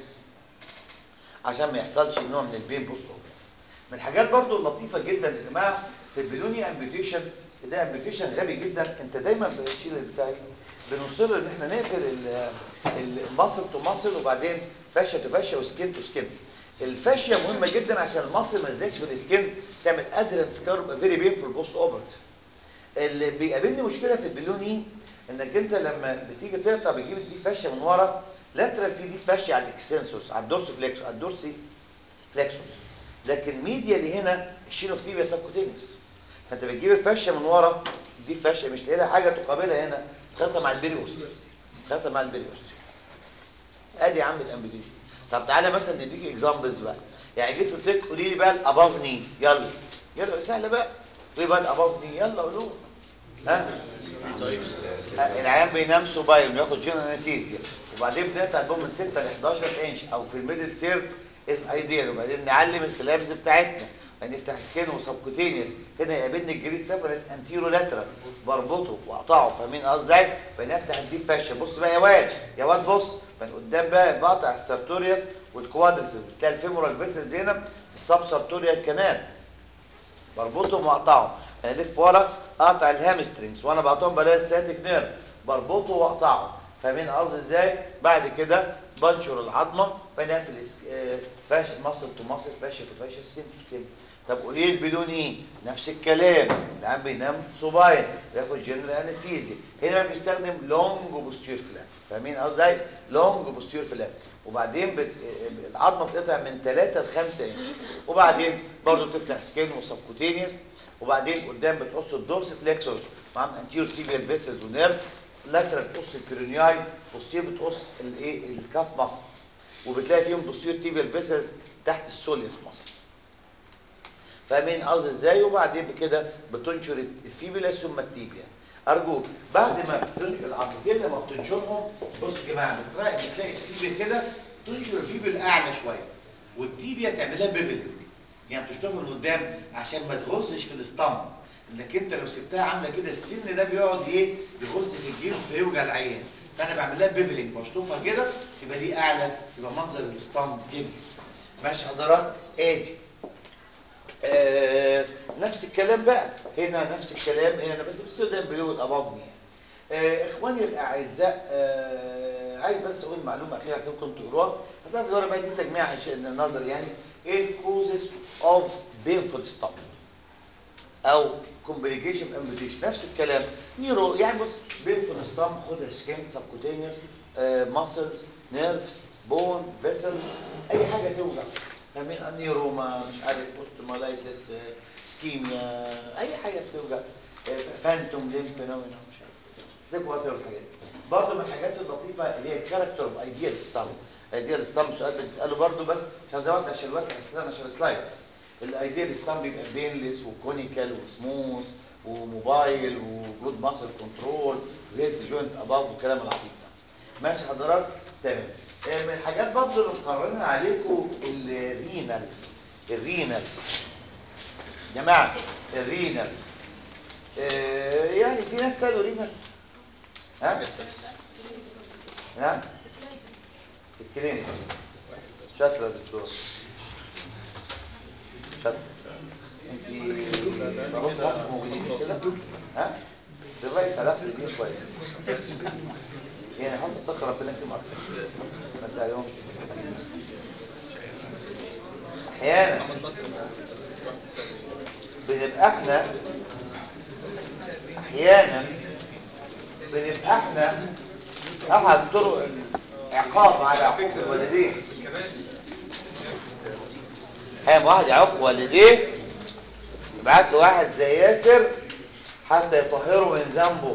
عشان ما يحصلش نوع من البين بوست من الحاجات برضو اللطيفه جدا يا جماعه في البلوني امبيوتيشن ده ابلكيشن غبي جدا انت دايما بتشيل بتاعي بنصر ان احنا نقفل المصل تو مصل وبعدين فاشيه تو فاشيه وسكين تو سكين الفاشيه مهمه جدا عشان المصل ما يلزقش في السكين تعمل ادرنس كارب فيري بين في البوست اوبرت اللي بيقابلني مشكله في البلوني انك انت لما بتيجي تقطع بتجيب دي فاشيه من ورا لاترال في دي فاشيه على الاكسنسوس على الدورسي فليكس على الدورسي فليكسوس لكن ميديا اللي هنا الشينوفتيبيا سبكوتينيوس فانت بتجيب الفشه من ورا دي فشه مش لاقي لها حاجه تقابلها هنا خلطه مع البريوست خلطه مع البريوست ادي يا عم الامبيديشن طب تعالى مثلا نديك اكزامبلز بقى يعني جيت قلت لك قولي لي بقى الاباف ني يلا يلا سهله بقى قولي بقى الاباف ني يلا قولوا ها العيان بينام سوبايم ياخد جنرال انستيزيا وبعدين بنقطع البوم من 6 ل 11 انش او في الميدل سيرت ايديال وبعدين نعلم الكلابز بتاعتنا هنفتح سكين وسبكوتينيوس هنا يقابلني الجريد سافرس انتيرو لاترال بربطه واقطعه فاهمين قصدي ازاي فنفتح الديب فاشيا بص بقى يا واد يا واد بص من قدام بقى بقطع السارتوريوس والكوادرز بتلاقي الفيمورال فيسلز هنا في السب سارتوريال كانال بربطهم واقطعهم الف ورا اقطع الهامسترينجز وانا بقطعهم بلاقي الساتيك نيرف بربطه واقطعه فاهمين قصدي ازاي بعد كده بنشر العظمه بنقفل فاشل مصل تو مصل فاشل تو فاشل سكين تو سكين طب قولي لي البدون ايه نفس الكلام العيان بينام صباين بياخد جنرال انستيزيا هنا بيستخدم لونج بوستير فلاب فاهمين قصدي ازاي لونج بوستير فلاب وبعدين بت... العظمه بتقطع من 3 ل 5 انش وبعدين برضه تفتح سكين وسبكوتينيوس وبعدين قدام بتقص الدورس فليكسورز معاهم انتيرو تيبيال فيسلز ونيرف لاترال بتقص البيرونياي بوستير بتقص الايه الكاف ماسل وبتلاقي فيهم بوستير تيبيال فيسلز تحت السوليوس ماسل فاهمين قصدي ازاي وبعدين بكده بتنشر الفيبولا ثم التيبيا ارجوك بعد ما بتنشر العضلتين لما بتنشرهم بص يا جماعه بتلاقي بتلاقي التيبيا كده تنشر الفيبولا اعلى شويه والتيبيا تعملها بيفلنج يعني بتشتغل من قدام عشان ما تغزش في الاسطمب انك انت لو سبتها عامله كده السن ده بيقعد ايه يغز في الجلد فيوجع العيان فانا بعمل لها بيفلنج بشطفها كده يبقى دي اعلى يبقى منظر الاسطمب جميل ماشي حضرتك ادي آه نفس الكلام بقى هنا نفس الكلام هنا بس بس ده بلو الابابني آه اخواني الاعزاء آه آه عايز بس اقول معلومه اخيره عشان كنتوا تقروها هتلاقي في الورقه بقى دي تجميع أش- النظر يعني ايه causes of painful stomach او complication amputation نفس الكلام نيرو يعني بص painful stomach خدها سكين سبكوتينيوس ماسلز نيرفز بون فيسلز اي حاجه توجع فاهمين انيروما مش عارف اوستومالايتس سكيميا اي حاجه بتوجع فانتوم ليم فينومينا مش عارف سيك واتر والحاجات دي برضه من الحاجات اللطيفه اللي هي الكاركتر اوف ايديال ستام ايديال ستام سؤال بنساله برضه بس عشان ده وقت عشان الوقت عشان عشان السلايد الايديال ستام بيبقى بينلس وكونيكال وسموث وموبايل وجود ماسل كنترول وهيدز جوينت اباف والكلام العبيط ده ماشي حضرتك تمام آه، من الحاجات برضه اللي مقررين عليكم الرينال الرينال جماعه الرينال آه، يعني في ناس سالوا رينال ها نعم في الكلينيك شاطره يا دكتور شاطره انت بقول لكم موجودين كده ها الرئيس علاقته دي كويس يعني حط الطاقه ربنا يكرم اكتر ما تزعلهمش احيانا بنبقى احنا احيانا بنبقى احنا احد طرق العقاب على عقوق الوالدين احيانا واحد يعوق والديه يبعت له واحد زي ياسر حتى يطهره من ذنبه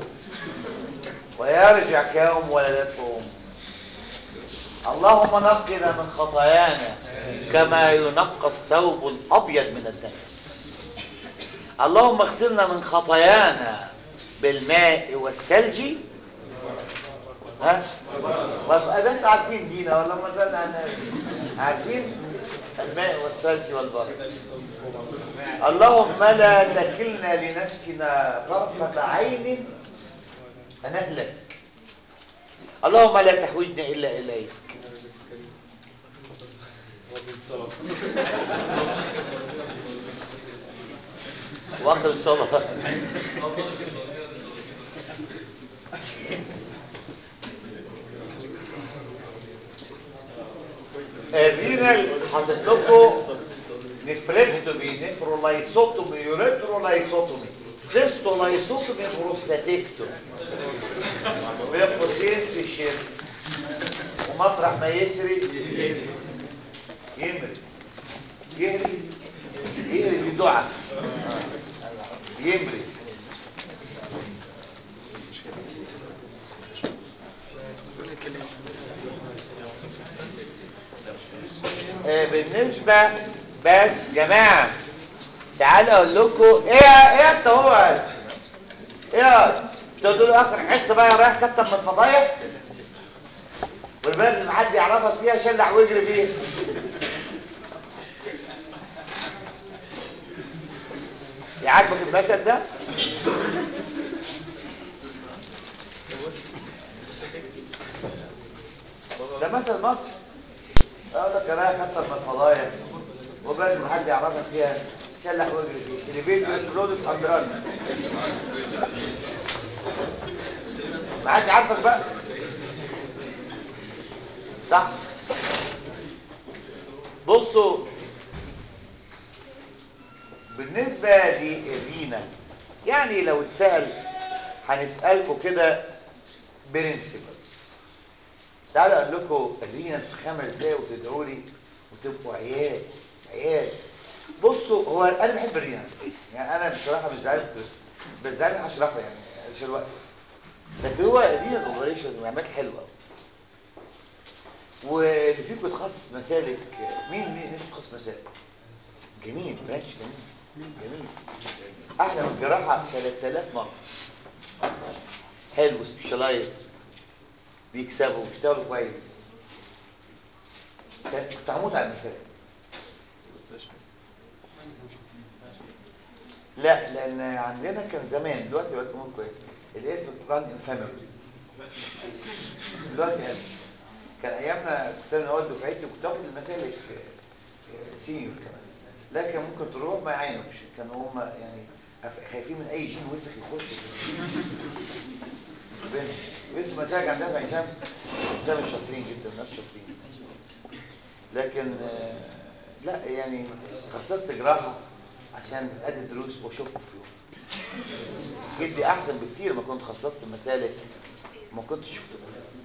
ويرجع كيوم ولدته امه اللهم نقنا من خطايانا كما ينقى الثوب الابيض من الدنس اللهم اغسلنا من خطايانا بالماء والثلج ها بس ده انتوا عارفين دينا ولا ما زلنا عن عارفين الماء والثلج والبرد اللهم لا تكلنا لنفسنا طرفة عين فنهلك اللهم لا تحوجنا إلا إليك وقت الصلاة الرينال حاطط لكم نفركتومي نفرولايسوتومي يوريترولايسوتومي سيستولايسوتومي بروستاتيكتومي بين قوسين في الشرك ومطرح ما يسري يمري يهري يهري دي دعاء يمري آه، بالنسبة بس جماعة تعالوا اقول لكم ايه ايه انت هو ايه تقول له اخر حصه بقى رايح كتب من الفضايح والبلد اللي حد يعرفك فيها شلح ويجري فيها يعجبك المثل ده ده مثل مصر اقول لك رايح كتر من الفضايح وبلد ما حد يعرفك فيها شلح واجري فيه اللي بيت البرودكت اندران ما حد عارفك بقى صح بصوا بالنسبة للرينا يعني لو اتسأل هنسألكم كده برنسبلز تعالوا اقول لكم الرينا تفهمها ازاي وتدعوا لي وتبقوا عيال عيال بصوا هو انا بحب الرينا يعني انا بصراحه مش زعلان بس زعلان هشرحه يعني عشان الوقت لكن هو الرينا الاوبريشن معمل حلو قوي واللي فيكم يتخصص مسالك مين مين نفسه يتخصص مسالك جميل ماشي جميل جميل احلى من الجراحه 3000 مره حلو سبيشالايز بيكسبوا بيشتغلوا كويس كنت هموت على المثال لا لان عندنا كان زمان دلوقتي بقت امور كويسه الاسم ران انفاميلي دلوقتي قال كان ايامنا كنت انا اقعد دفعتي وكنت اخد المسالك سينيور كمان لكن ممكن تروح ما يعينوش كانوا هم يعني خايفين من اي جين وسخ يخش بين اسم مساج عندنا في عين شمس انسان مش شاطرين جدا ناس شاطرين لكن آه، لا يعني خصصت جراحه عشان ادي دروس واشوف فيهم جدي احسن بكتير ما كنت خصصت مسالك ما كنتش شفته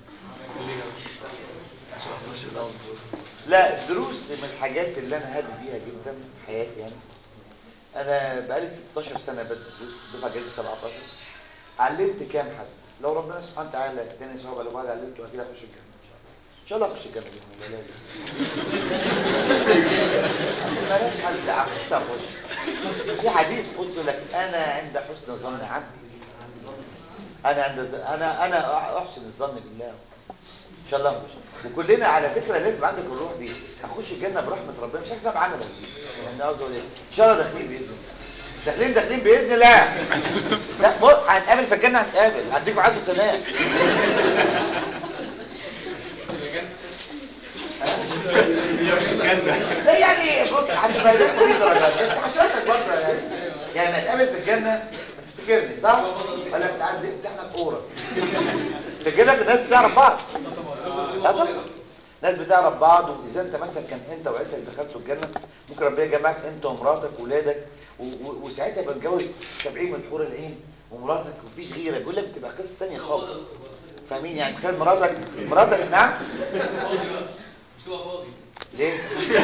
لا دروس من الحاجات اللي انا هادي بيها جدا في حياتي يعني انا بقالي 16 سنه بدرس دروس دفعه جديده 17 علمت كام حد لو ربنا سبحانه وتعالى اداني ثواب على بعض علمته اكيد هخش الجنه ان شاء الله اخش الجنه باذن الله لازم مالهاش حل ده عقيدة اخش في حديث قلت لك انا عند حسن ظن عبدي انا عند ز- انا انا احسن الظن بالله ان شاء الله نخش وكلنا على فكره لازم عندك الروح دي هخش الجنه برحمه ربنا مش حساب عملك يعني قصدي اقول ايه ان شاء الله داخلين باذن الله داخلين داخلين باذن الله لا بص هنتقابل في الجنه هنتقابل هديكوا عزة سنه لا يعني بص هنبقى لكم دي درجات بس هشوفك برضه يعني يعني نتقابل في الجنه تفتكرني صح؟ ولا بتعدي احنا كوره في الجنه الناس بتعرف بعض اه طبعا ناس بتعرف بعض واذا انت مثلا كان انت وعيلتك دخلتوا الجنه ممكن ربنا يجمعك انت ومراتك واولادك و- و- وساعتها يبقى متجوز 70 من حور العين ومراتك ومفيش غيرك بيقول لك بتبقى قصه ثانيه خالص فاهمين يعني تخيل مراتك مراتك نعم
مش هو فاضي
ليه؟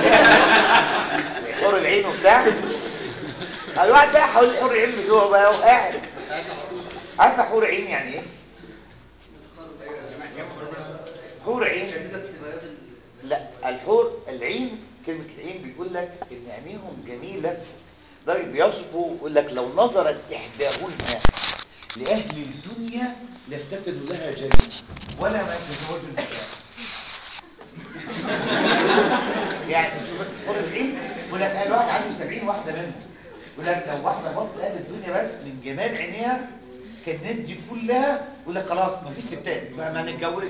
حور العين وبتاع الواحد بقى حول حور العين بتوعه بقى وقاعد عارفه حور عين يعني ايه؟ حور عين لا الحور العين كلمة العين بيقول لك ان عينيهم جميلة لدرجة بيصفوا يقول لك لو نظرت احداهن لأهل الدنيا لافتقدوا لها جميل ولا ما يتزوجوا النساء يعني شوف حور العين يقول لك الواحد عنده 70 واحدة منهم يقول لك لو واحدة بص لأهل الدنيا بس من جمال عينيها كان الناس دي كلها يقول لك خلاص ما فيش ستات ما ما نتجوزش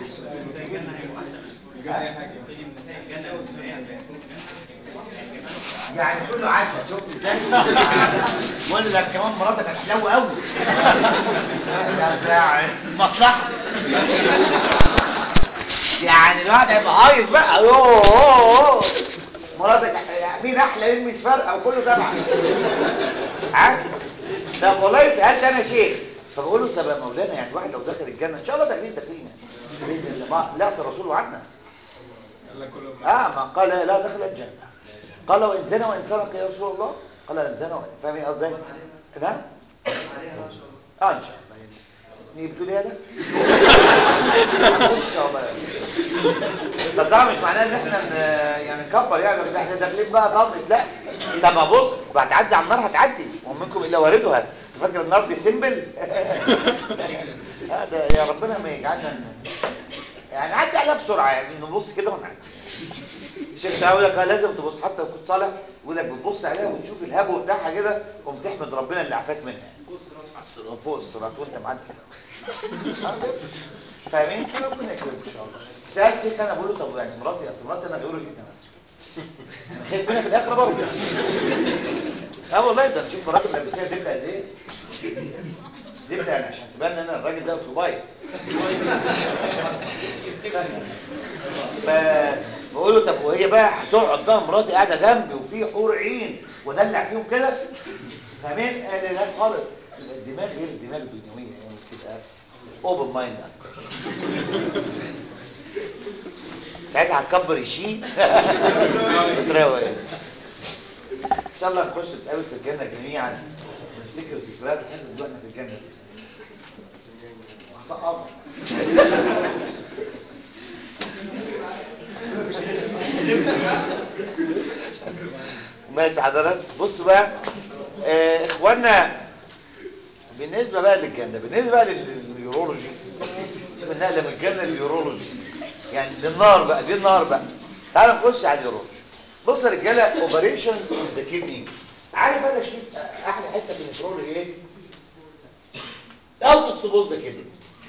يعني كله عسل شفت ازاي بقول لك كمان مراتك هتحلو قوي ده ده مصلحه يعني الواحد هيبقى هايص بقى يوه أوه، أوه. مراتك يعني مين احلى مين مش فارقه وكله تبع عارف طب والله سالت انا شيخ فبقول له طب يا مولانا يعني الواحد لو دخل الجنه ان شاء الله داخلين داخلين يعني باذن الله ما لا الرسول عنا اه ما قال لا دخل الجنه قال وان زنى وان سرق يا رسول الله قال ان زنى وان فاهمين قصدي نعم اه ان شاء الله يعني بتقول ايه ده ان شاء الله يعني. بس طبعا مش معناه ان احنا ن- يعني نكبر يعني بس احنا داخلين بقى طمس لا طب ما بص هتعدي على النار هتعدي ومنكم الا واردها أنت فاكر النار دي سيمبل هذا يا ربنا ما يجعلنا ن- يعني عدي عليها بسرعه يعني نبص كده ونعدي الشيخ شعبي يقول لك آه لازم تبص حتى لو كنت صالح يقول لك بتبص عليها وتشوف الهبو بتاعها كده قوم تحمد ربنا اللي عافاك منها فوق الصراط وانت معدي آه. فاهمين كده ربنا يكرمك ان شاء الله سالت شيخ انا بقول له طب يعني مراتي اصل مراتي انا غيره جدا خير منها في الاخره برضه اه والله ده تشوف مراتي ملبسها دبله قد ايه دبله يعني عشان تبان ان انا الراجل ده طبيعي فبقول له طب وهي بقى هتقعد بقى مراتي قاعده جنبي وفي حور عين ودلع فيهم كده فاهمين قال لي لا خالص الدماغ غير الدماغ الدنيويه يعني بتبقى اوبن مايند ساعتها هتكبر الشيء وتروق يعني. ان شاء الله نخش نتقابل في الجنه جميعا ونفتكر ذكريات الحاسس واحنا في الجنه دي هسقطها ماشي حضرتك بص بقى آه اخوانا بالنسبه بقى للجنه بالنسبه بقى لليورولوجي شوف النقله من الجنه لليورولوجي يعني للنار بقى دي النار بقى تعال نخش على اليورولوجي بص يا رجاله اوبريشن ذا كيدني عارف انا شايف احلى حته في النفرولوجي ايه؟ اوت سبوز ذا كيدني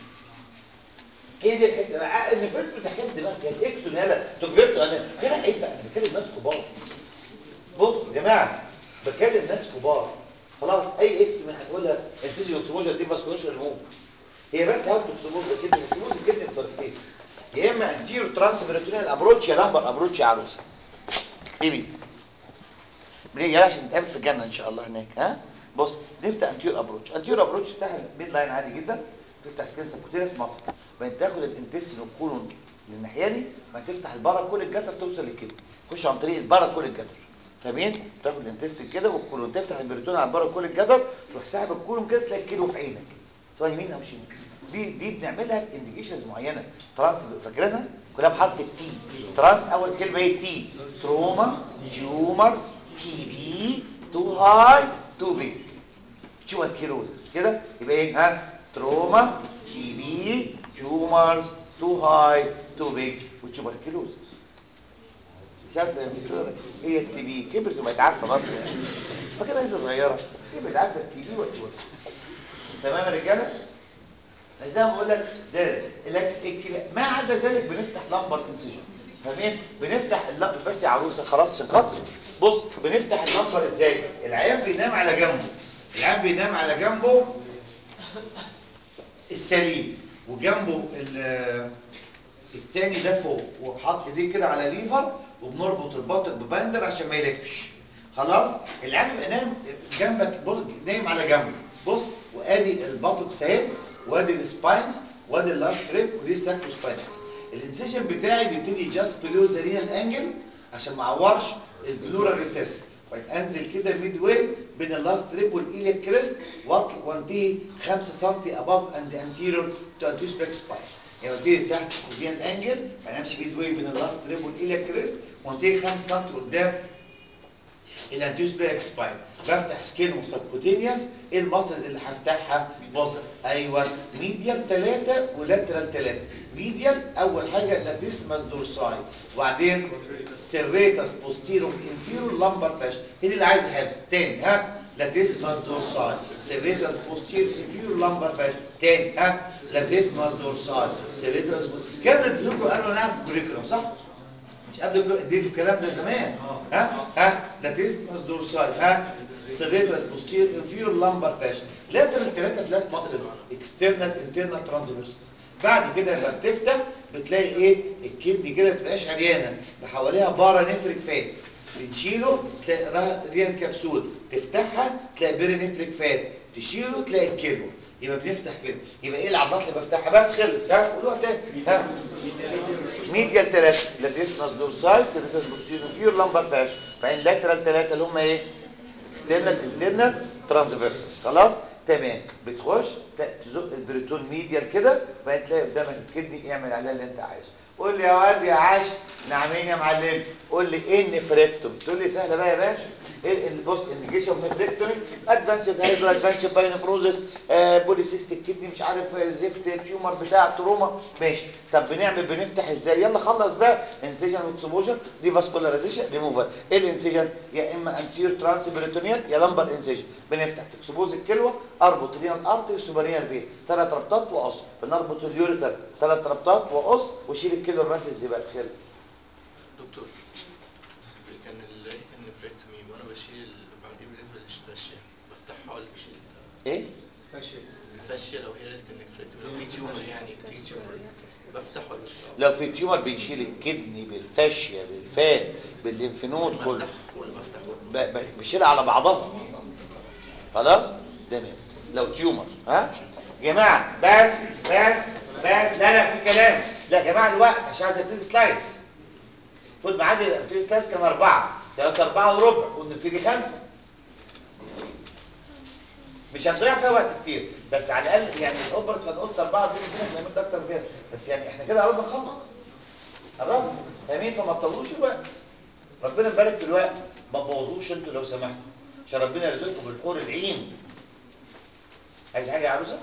هي دي الحته ان فرد بتحكي دماغ كده اكتب يلا تجربته انا كده عيب بقى انا بتكلم ناس كبار بص يا جماعه بكلم ناس كبار خلاص اي اكتب من هتقولها انسيجي اكسبوجر دي فاسكوليشن ريموف هي بس هاو تكسبوز كده اكسبوز الكدني بطريقتين يا اما انتيرو ترانسفيرتونيال ابروتش يا لمبر ابروتش يا عروسه ايه بيه ليه عشان نتقابل في الجنه ان شاء الله هناك ها بص نفتح انتيور ابروتش انتيور ابروتش تفتح الميد لاين عادي جدا تفتح سكين سبكوتيريا في مصر بعدين تاخد الانتستين والكولون للناحيه دي بعدين تفتح البارا كل الجتر توصل لكده خش عن طريق البارا كل الجتر فاهمين تاخد الانتستين كده والكولون تفتح البريتون على البارا كل الجتر تروح ساحب الكولون كده تلاقي الكيلو في عينك سواء يمين او شمال دي دي بنعملها انديكيشنز معينه ترانس فاكرينها كلها بحرف التي ترانس اول كلمه ايه تي تروما تيومر تي بي تو هاي تو بيج تيومر كيروز كده يبقى ايه ها تروما تي بي تيومرز تو هاي تو بيج وتيومر كيروز شفت يا دكتور هي التي بي كبرت وبقت عارفه برضه يعني فاكرها لسه صغيره كبرت عارفه التي بي والتيومر تمام يا رجاله زي ما بقول لك ده لك الكلا- ما عدا ذلك بنفتح لمبر انسجن فاهمين بنفتح اللمبر بس يا عروسه خلاص عشان خاطر بص بنفتح اللمبر ازاي العيان بينام على جنبه العيان بينام على جنبه السليم وجنبه ال- التاني ده فوق وحاط ايديه كده على ليفر وبنربط الباطق ببايندر عشان ما يلفش خلاص العيان بيبقى نايم جنبك بص نايم على جنبه بص وادي الباطق سايب وادي السباينز وادي اللاست ريب ودي الساكرو سباينز الانسيجن بتاعي بيبتدي جاست بلو ذا رينال انجل عشان ما اعورش البلورال ريسيس انزل كده ميد واي بين اللاست ريب والايليك كريست واطل- وانتهي 5 سم اباف اند انتيريور تو انتيريور سبيك سباين يعني ابتدي تحت كوفيان انجل يعني امشي ميد واي بين اللاست ريب والايليك كريست وانتهي 5 سم قدام الانتيوس بيرك سباين بفتح سكين وسبكوتينيوس ايه الماسلز اللي هفتحها بص ايوه ميديال 3 ولاترال 3 ميديال اول حاجه لاتيسماس دورساي وبعدين سيريتاس بوستيرو انفيرو لامبر فاش هي دي اللي عايز حفظ تاني ها لاتيسماس دورساي سيريتاس بوستيرو انفيرو لامبر فاش تاني ها لاتيسماس دورساي سيريتاس كام اديكم قالوا نعرف الكوريكولوم صح؟ مش قبل كده اديته الكلام ده زمان ها ها لاتيسمس دورساي ها سيريتاس بوستير انفيرور لامبر فاشن لاترال ثلاثه فلات ماسلز اكسترنال انترنال ترانسفيرس بعد كده لما بتفتح بتلاقي ايه الكدني كده ما تبقاش عريانه ده حواليها بارا نفرك فات بنشيله تلاقي راه- ريال كبسول تفتحها تلاقي بيري نفرك فات تشيله تلاقي الكيلو يبقى بنفتح كده يبقى ايه العضلات اللي بفتحها بس خلص ها قولوها تاني ها ميديال ثلاثة لاتيسمس دورساي سيريتاس بوستيريور فيور لامبر فاش بعدين لاترال ثلاثة اللي هم ايه اكسترنال انترنال ترانسفيرسس خلاص تمام بتخش ت- تزق البريتون ميديال كده بعدين تلاقي قدامك الكدني اعمل عليها اللي انت عايزه قول لي يا واد يا عاش نعمين يا معلم قول لي ايه النفريكتوم تقول لي سهله بقى يا باشا ايه ال- بص انديكيشن اوف نفريكتومي ادفانسد هايدرو ادفانسد باينفروزس بوليسيستيك كدني مش عارف آه، زفت التيومر بتاع تروما ماشي طب بنعمل بنفتح ازاي يلا خلص بقى انسيجن واكسبوجر دي فاسكولاريزيشن ريموفر ايه الانسيجن يا اما انتير ترانس بريتونيال يا لمبر انسيجن بنفتح تكسبوز الكلوه اربط رينال ارتري سوبرينال فين ثلاث ربطات وقص بنربط اليوريتر ثلاث ربطات وقص وشيل الكلوه ما في الزباله خلص
دكتور كان الراديكال نفريكتومي وانا بشيل ال- بعدين بالنسبه للفاشيا بفتحها ولا بشيل
ايه
الفاشيا لو هي راديكال نفريكتومي لو في تيومر يعني تيجي تيومر بفتح ولا بشيل
لو في تيومر بنشيل الكدني بالفاشيه بالفات بالليمفنود كله
بفتح ولا بفتح
ب- ب- بشيلها على بعضها خلاص تمام لو تيومر ها جماعه بس بس بس لا لا في كلام لا يا جماعه الوقت عشان عايز ابتدي سلايدز المفروض معادي ابتدي سلايدز كان اربعه ثلاثة أربعة وربع ونبتدي خمسة مش هنضيع فيها وقت كتير بس على الأقل يعني الأوبرت فنقول أربعة بيني وبينك نعمل أكتر من كده بس يعني إحنا كده قربنا نخلص قربنا فاهمين فما تطولوش الوقت ربنا يبارك في الوقت ما تبوظوش انتوا لو سمحتوا عشان ربنا يرزقكم بالحور العين عايز حاجه يا عروسه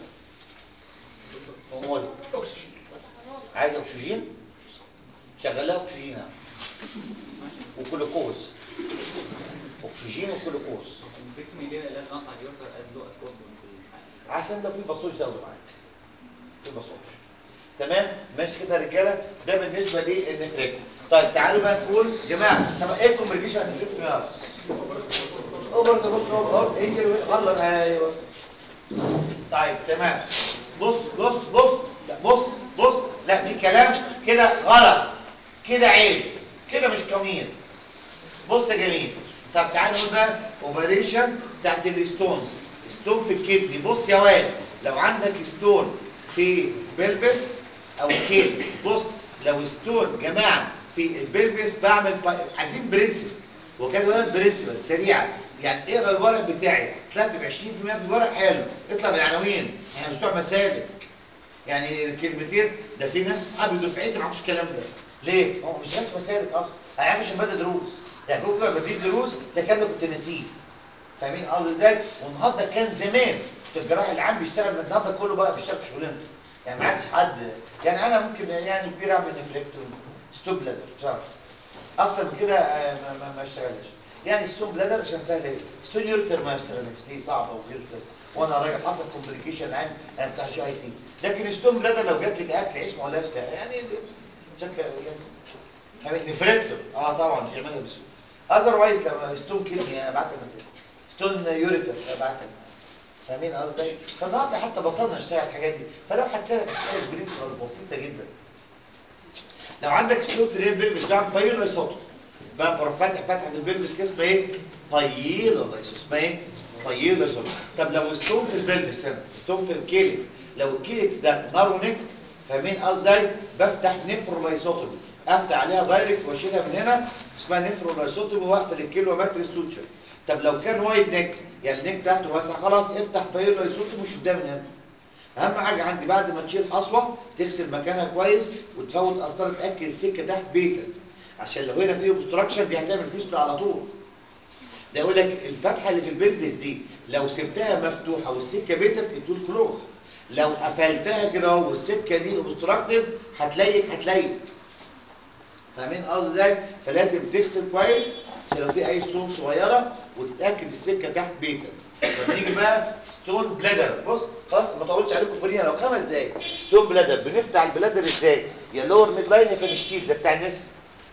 قول
اكسجين
عايز اكسجين شغل لها اكسجين اهو. وجلوكوز اكسجين وجلوكوز
الفيكتومي ليه لا نقطع اليورتر از لو از بوسبل في الحقيقة.
عشان لو في بصوش تاخده معاك في بصوش تمام ماشي كده يا رجاله ده بالنسبه للنفريك طيب تعالوا بقى نقول يا جماعه طب ايه الكومبليكيشن عن النفريك يا ريس اوفر ذا بص اوفر انجل غلط ايوه طيب تمام بص بص بص لا بص بص لا في كلام كده كده غلط كده عيب كده مش كمين بص يا جميل طب تعالى نقول بقى اوبريشن بتاعت الستونز ستون في الكدني بص يا واد لو عندك ستون في بلفس او كيلز بص لو ستون جماعه في البلفس بعمل با... عايزين برنسبل وكان ولد برنسبل سريعا يعني اقرا الورق بتاعي طلعت ب 20% في الورق حلو اطلع بالعناوين احنا مش بتوع مسالك يعني كلمتين ده في ناس اصحابي دفعتي ما يعرفوش الكلام ده ليه؟ هو مش ناس مسالك اصلا ما يعرفش عشان بدأ دروس يعني هو كده بديت دروس ده كان كنت ناسيه فاهمين قصدي ازاي؟ والنهارده كان زمان كنت الجراح العام بيشتغل من النهارده كله بقى بيشتغل في شغلانته يعني ما عادش حد يعني انا ممكن يعني كبير اعمل نفلكتور ستوب بلادر بصراحه اكتر من كده آه، ما, ما, ما اشتغلش يعني ستون بلادر عشان سهل ايه ستون يورتر ما اشتغلش دي صعبه وغلسه وانا راجل حصل كومبليكيشن عن انا بتاع شي اي تي لكن ستون بلادر لو جات لك اكل عيش ما ولاش لا يعني شكل يعني نفركتور اه طبعا بيعملها بسهوله اذروايز لما ستون كدني انا بعت مثلا ستون يوريتر انا بعت فاهمين قصدي ازاي؟ فالنهارده حتى بطلنا نشتغل الحاجات دي فلو هتسالك هتسالك برنسبل بسيطه جدا لو عندك ستون في الريب مش بتعمل بايلو صوت بقى بروح فاتح فاتحه في البلفس كده اسمها ايه؟ بايلو اسمها ايه؟ بايلو صوت طب لو ستون في البلفس هنا ستون في الكيلكس لو الكيلكس ده نارو نيك فاهمين قصدي بفتح نفرولايسوتومي افتح عليها دايركت واشيلها من هنا اسمها نفرولايسوتومي واقفل الكيلو متر ستوتشر طب لو كان وايد نيك يعني النيك بتاعته واسع خلاص افتح بايلولايسوتومي مش قدام هنا اهم حاجه عندي بعد ما تشيل حصوه تغسل مكانها كويس وتفوت قسطره تاكد السكه تحت بيتا عشان لو هنا في اوبستراكشن دي هتعمل فيستو على طول ده يقول لك الفتحه اللي في البلفس دي لو سبتها مفتوحه والسكه بيتا تقول كلوز لو قفلتها كده اهو والسكه دي اوبستراكتد هتليك هتليك فاهمين قصدي ازاي فلازم تغسل كويس عشان لو في اي ستون صغيره وتتاكد السكه تحت بيتا لما نيجي بقى ستون بلادر بص خلاص ما طولتش عليكم في لو خمس دقايق ستون بلادر بنفتح البلادر ازاي يا لور ميد لاين يا فينشتيل زي بتاع الناس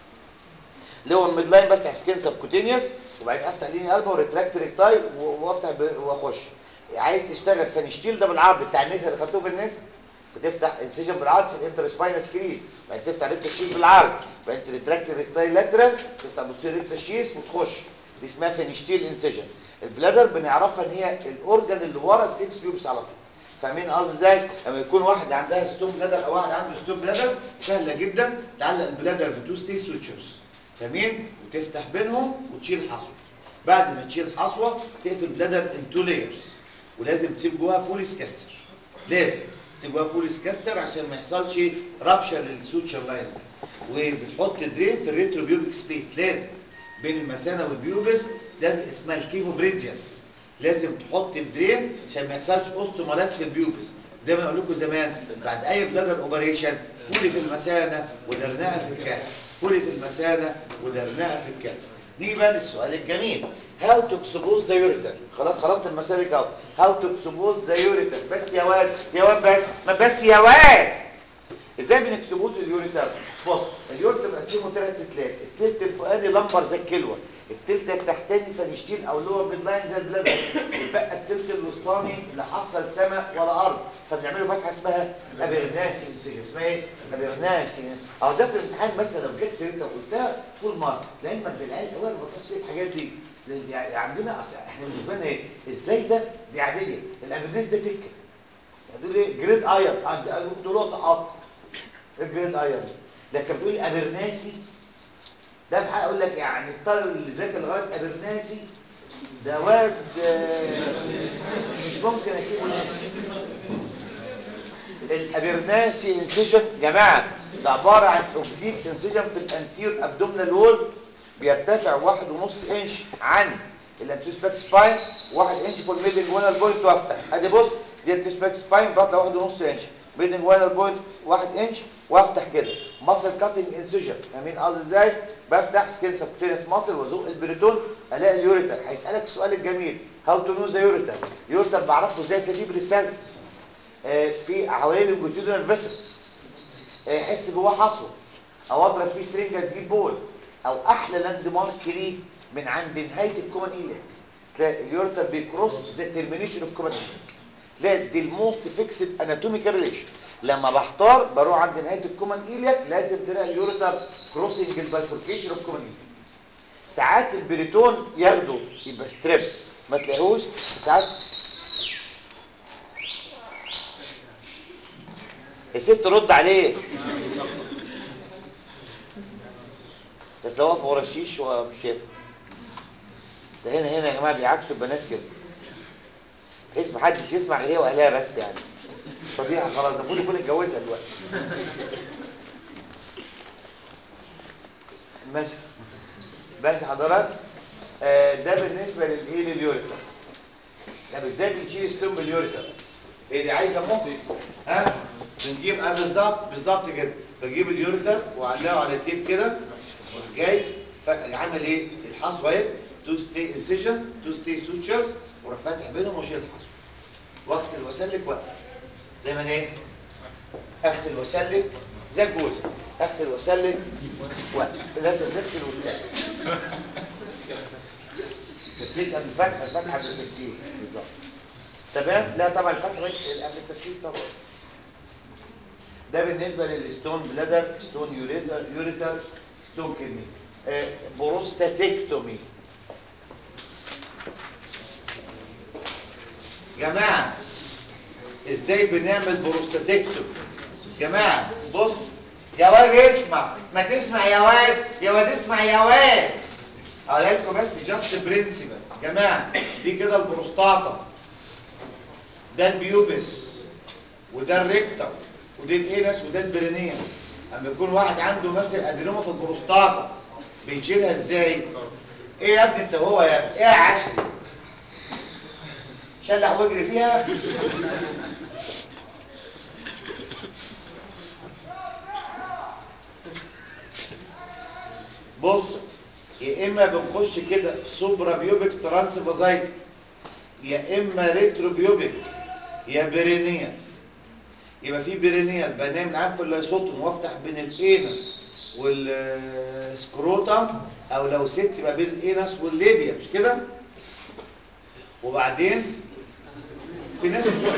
لور ميد لاين بفتح سكين سبكوتينيوس وبعدين افتح ليني قلبه وريتراكت ريكتاي وافتح ب- واخش عايز تشتغل فينشتيل ده بالعرض بتاع الناس اللي خدتوه في الناس بتفتح انسيجن بالعرض في الانتر سباينس كريس بعدين تفتح ريكت الشيس بالعرض بعدين تريتراكت الريكتاي لاترال تفتح بوستير ريكت الشيس وتخش دي اسمها فينشتيل انسيجن البلادر بنعرفها ان هي الاورجن اللي ورا السيكس بيوبس على طول فاهمين قصدي ازاي لما يكون واحد عندها ستون بلادر او واحد عنده ستون بلادر سهله جدا تعلق البلادر بتو ستي سوتشرز فاهمين وتفتح بينهم وتشيل حصوه بعد ما تشيل حصوه تقفل بلادر ان تو لايرز ولازم تسيب جواها فول سكاستر لازم تسيب جواها فول سكاستر عشان ما يحصلش رابشر للسوتشر لاين ده وبتحط درين في الريترو بيوبك سبيس لازم بين المثانه والبيوبس لازم اسمها الكيفو فريديوس لازم تحط الدرين عشان ما يحصلش اوستومالاس في البيوبس دايما اقول لكم زمان بعد اي بلادر اوبريشن فولي في المثانه ودرنقه في الكهف فولي في المثانه ودرنقه في الكهف نيجي بقى للسؤال الجميل هاو تو اكسبوز ذا يوريتر خلاص خلصت المسالك اهو هاو تو اكسبوز ذا يوريتر بس يا واد يا واد بس ما بس يا واد ازاي بنكسبوز اليوريتر بص اليوريتر بنقسمه ثلاث تلات التلت الفوقاني لمبر زي الكلوه التلت التحتاني فنشتيل او لور ميد لاين زي البلادر يبقى التلت الوسطاني لا حصل سماء ولا ارض فبنعمله فتحه اسمها ابرناسي انسجن اسمها ايه ابرناسي اهو ده في الامتحان مثلا لو جبت انت وقلتها فول مارك لعلمك بالعلم اول ما بصيتش الحاجات دي لأن يعني عندنا أصل احنا بالنسبه لنا ايه ازاي ده دي عاديه الابرناس ده تكه دول ايه جريد اير دول سقط الجريد اير لكن بتقول ابرناسي ده بحق اقول لك يعني الطالب اللي ذاكر لغايه ابرناسي ده واد آه، مش ممكن اسيبه الابرناسي انسيجن جماعه ده عباره عن اوبليك انسيجن في الانتير ابدومينال وول بيرتفع واحد ونص انش عن الانتيسباك سباين واحد انش فوق الميدنج وانال بوينت وافتح ادي بص دي الانتيسباك سباين بطلع واحد ونص انش ميدنج وانال بوينت واحد انش وافتح كده ماسل كاتنج انسيجن فاهمين قصدي ازاي بفتح سكين سبكتينس ماسل وازق البريتون الاقي اليوريتر هيسالك السؤال الجميل هاو تو نو ذا يوريتر اليوريتر بعرفه ازاي تلاقيه بريستالسيس آه، في حوالين الجوتيودنال فيسلز يحس جواه حصوه او اضرب فيه سرنجه تجيب بول او احلى لاند مارك ليه من عند نهايه الكومن ايليك تلاقي اليورتر بيكروس ذا ترمينيشن اوف كومن ايليك تلاقي دي الموست فيكسد اناتوميكال ريليشن لما بحتار بروح عند نهايه الكومن ايلياك لازم تلاقي اليوريتر كروسنج البايفوركيشن اوف كومن ايلياك ساعات البريتون ياخده يبقى ستريب ما تلاقيهوش ساعات الست رد عليه بس لو واقف ورا الشيش ومش شايفه ده هنا هنا يا جماعه بيعكسوا البنات كده بحيث محدش يسمع غير هي واهلها بس يعني فضيحه خلاص ده المفروض يكون اتجوزها دلوقتي ماشي ماشي حضرتك آه ده بالنسبه للايه لليوريتر طب ازاي بنشيل ستون باليوريتر ايه دي عايزه مخ ها بنجيب اه بالظبط بالظبط كده بجيب اليوريتر واعلقه على تيب كده جاي عامل ايه الحصوه اهي تو ستي انسيجن تو ستي سوتشرز واروح فاتح بينهم واشيل الحصوه واغسل واسلك واقفل دايما ايه اغسل واسلك زي الجوز اغسل واسلك واقفل لازم تغسل وتسلك تسليك قبل الفتح الفتح قبل التسليك بالظبط تمام لا طبعا الفتح قبل التسليك طبعا ده بالنسبه للستون بلادر ستون يوريتر يوريتر ستون كدني آه بروستاتيكتومي جماعه ازاي بنعمل بروستاتيكتومي جماعه بص يا واد اسمع ما تسمع يا واد يا واد اسمع يا واد اقول لكم بس جاست برنسبل جماعه دي كده البروستاتا ده البيوبس وده الريكتم ودي الانس وده البرينيا اما يكون واحد عنده مثلا ادينوما في البروستاتا بيشيلها ازاي ايه يا ابني انت هو يا ابني ايه يا عشري شلح واجري فيها بص يا اما بنخش كده سوبرا بيوبك ترانس فازايت يا اما ريترو بيوبك يا برينيا يبقى في برينيال بنام معاك في اللايسوتوم وافتح بين الانس والسكروتم او لو ست يبقى بين الانس والليبيا مش كده وبعدين في ناس بتقول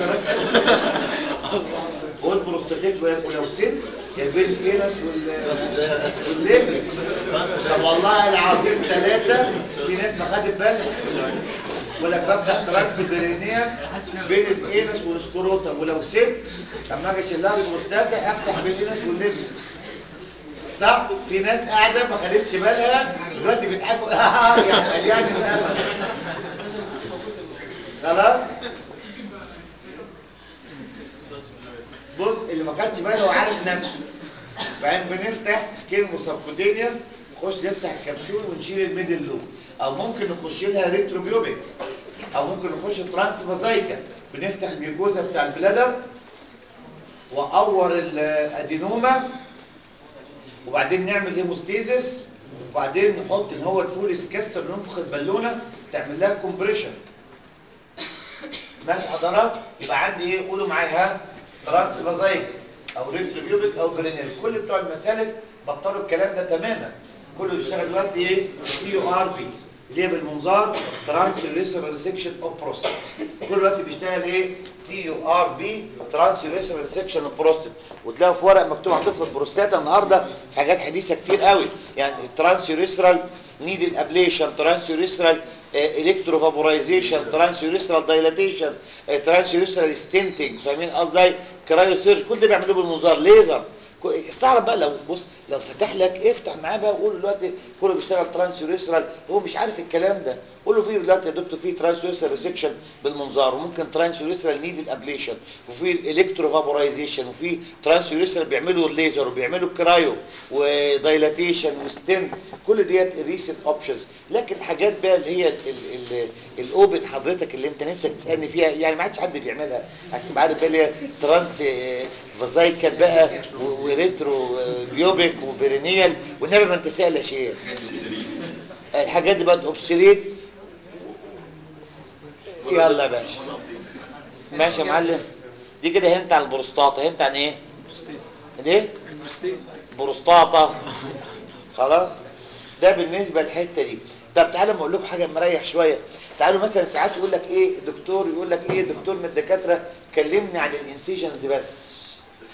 قول بروستاتيت ولو ست يا بين الانس والليبيا طب والله العظيم ثلاثه في ناس ما خدت بالها ولا بفتح ترانس برينيا بين الانس والسكروتم ولو ست اما اجي اشيل لها البروستاتا افتح بين الانس والليبيا صح في ناس قاعده ما خدتش بالها دلوقتي بيضحكوا يعني قليان الامل خلاص بص اللي ما خدش باله هو عارف نفسه بعدين بنفتح سكين وسبكوتينيوس نخش نفتح الكبسول ونشيل الميدل لوب او ممكن نخش لها ريتروبيوبيك او ممكن نخش ترانس فازايكا بنفتح الميوكوزا بتاع البلادر واور الادينوما وبعدين نعمل هيموستيزس وبعدين نحط ان هو الفول سكاستر ننفخ البالونه تعمل لها كومبريشن ماشي حضرات يبقى عندي ايه قولوا معايا ها ترانس فازايك او ريتروبيوبيك او برينير كل بتوع المسالك بطلوا الكلام ده تماما كله بيشتغل دلوقتي ايه تي يو ار بي اللي هي بالمنظار ترانس ريسر سيكشن اوف بروستات كل دلوقتي بيشتغل ايه تي يو ار بي ترانس ريسر سيكشن اوف بروستات وتلاقوا في ورق مكتوب عندكم في البروستاتا النهارده في حاجات حديثه كتير قوي يعني ترانس ريسرال نيدل ابليشن ترانس ريسرال الكتروفابورايزيشن ترانس يوريثرال دايلاتيشن ترانس يوريثرال ستنتنج فاهمين قصدي كرايو سيرج كل ده بيعملوه بالمنظار ليزر استعرض بقى لو بص لو فتح لك افتح معاه بقى وقول له دلوقتي كله بيشتغل ترانس يوريثرال هو مش عارف الكلام ده قول له في دلوقتي يا دكتور في ترانس يوريثرال ريسكشن بالمنظار وممكن ترانس يوريثرال نيدل ابليشن وفي الكتروفابورايزيشن وفي ترانس يوريثرال بيعملوا الليزر وبيعملوا كرايو ودايلاتيشن وستنت كل ديت ريسنت اوبشنز لكن الحاجات بقى اللي هي الاوبن حضرتك اللي انت نفسك تسالني فيها يعني ما عادش حد بيعملها عشان عارف بقى اللي هي ترانس فازايكال بقى وريترو بيوبيك وبرينيال والنبي ما انت سائل يا شيخ الحاجات دي بقت اوبسوليت يلا يا باشا ماشي يا معلم دي كده هنت عن البروستاتا هنت عن ايه ايه بروستاتا خلاص ده بالنسبه للحته دي طب تعالوا اقول لكم حاجه مريح شويه تعالوا مثلا ساعات يقول لك ايه دكتور يقول لك ايه دكتور من الدكاتره كلمني عن الانسيجنز بس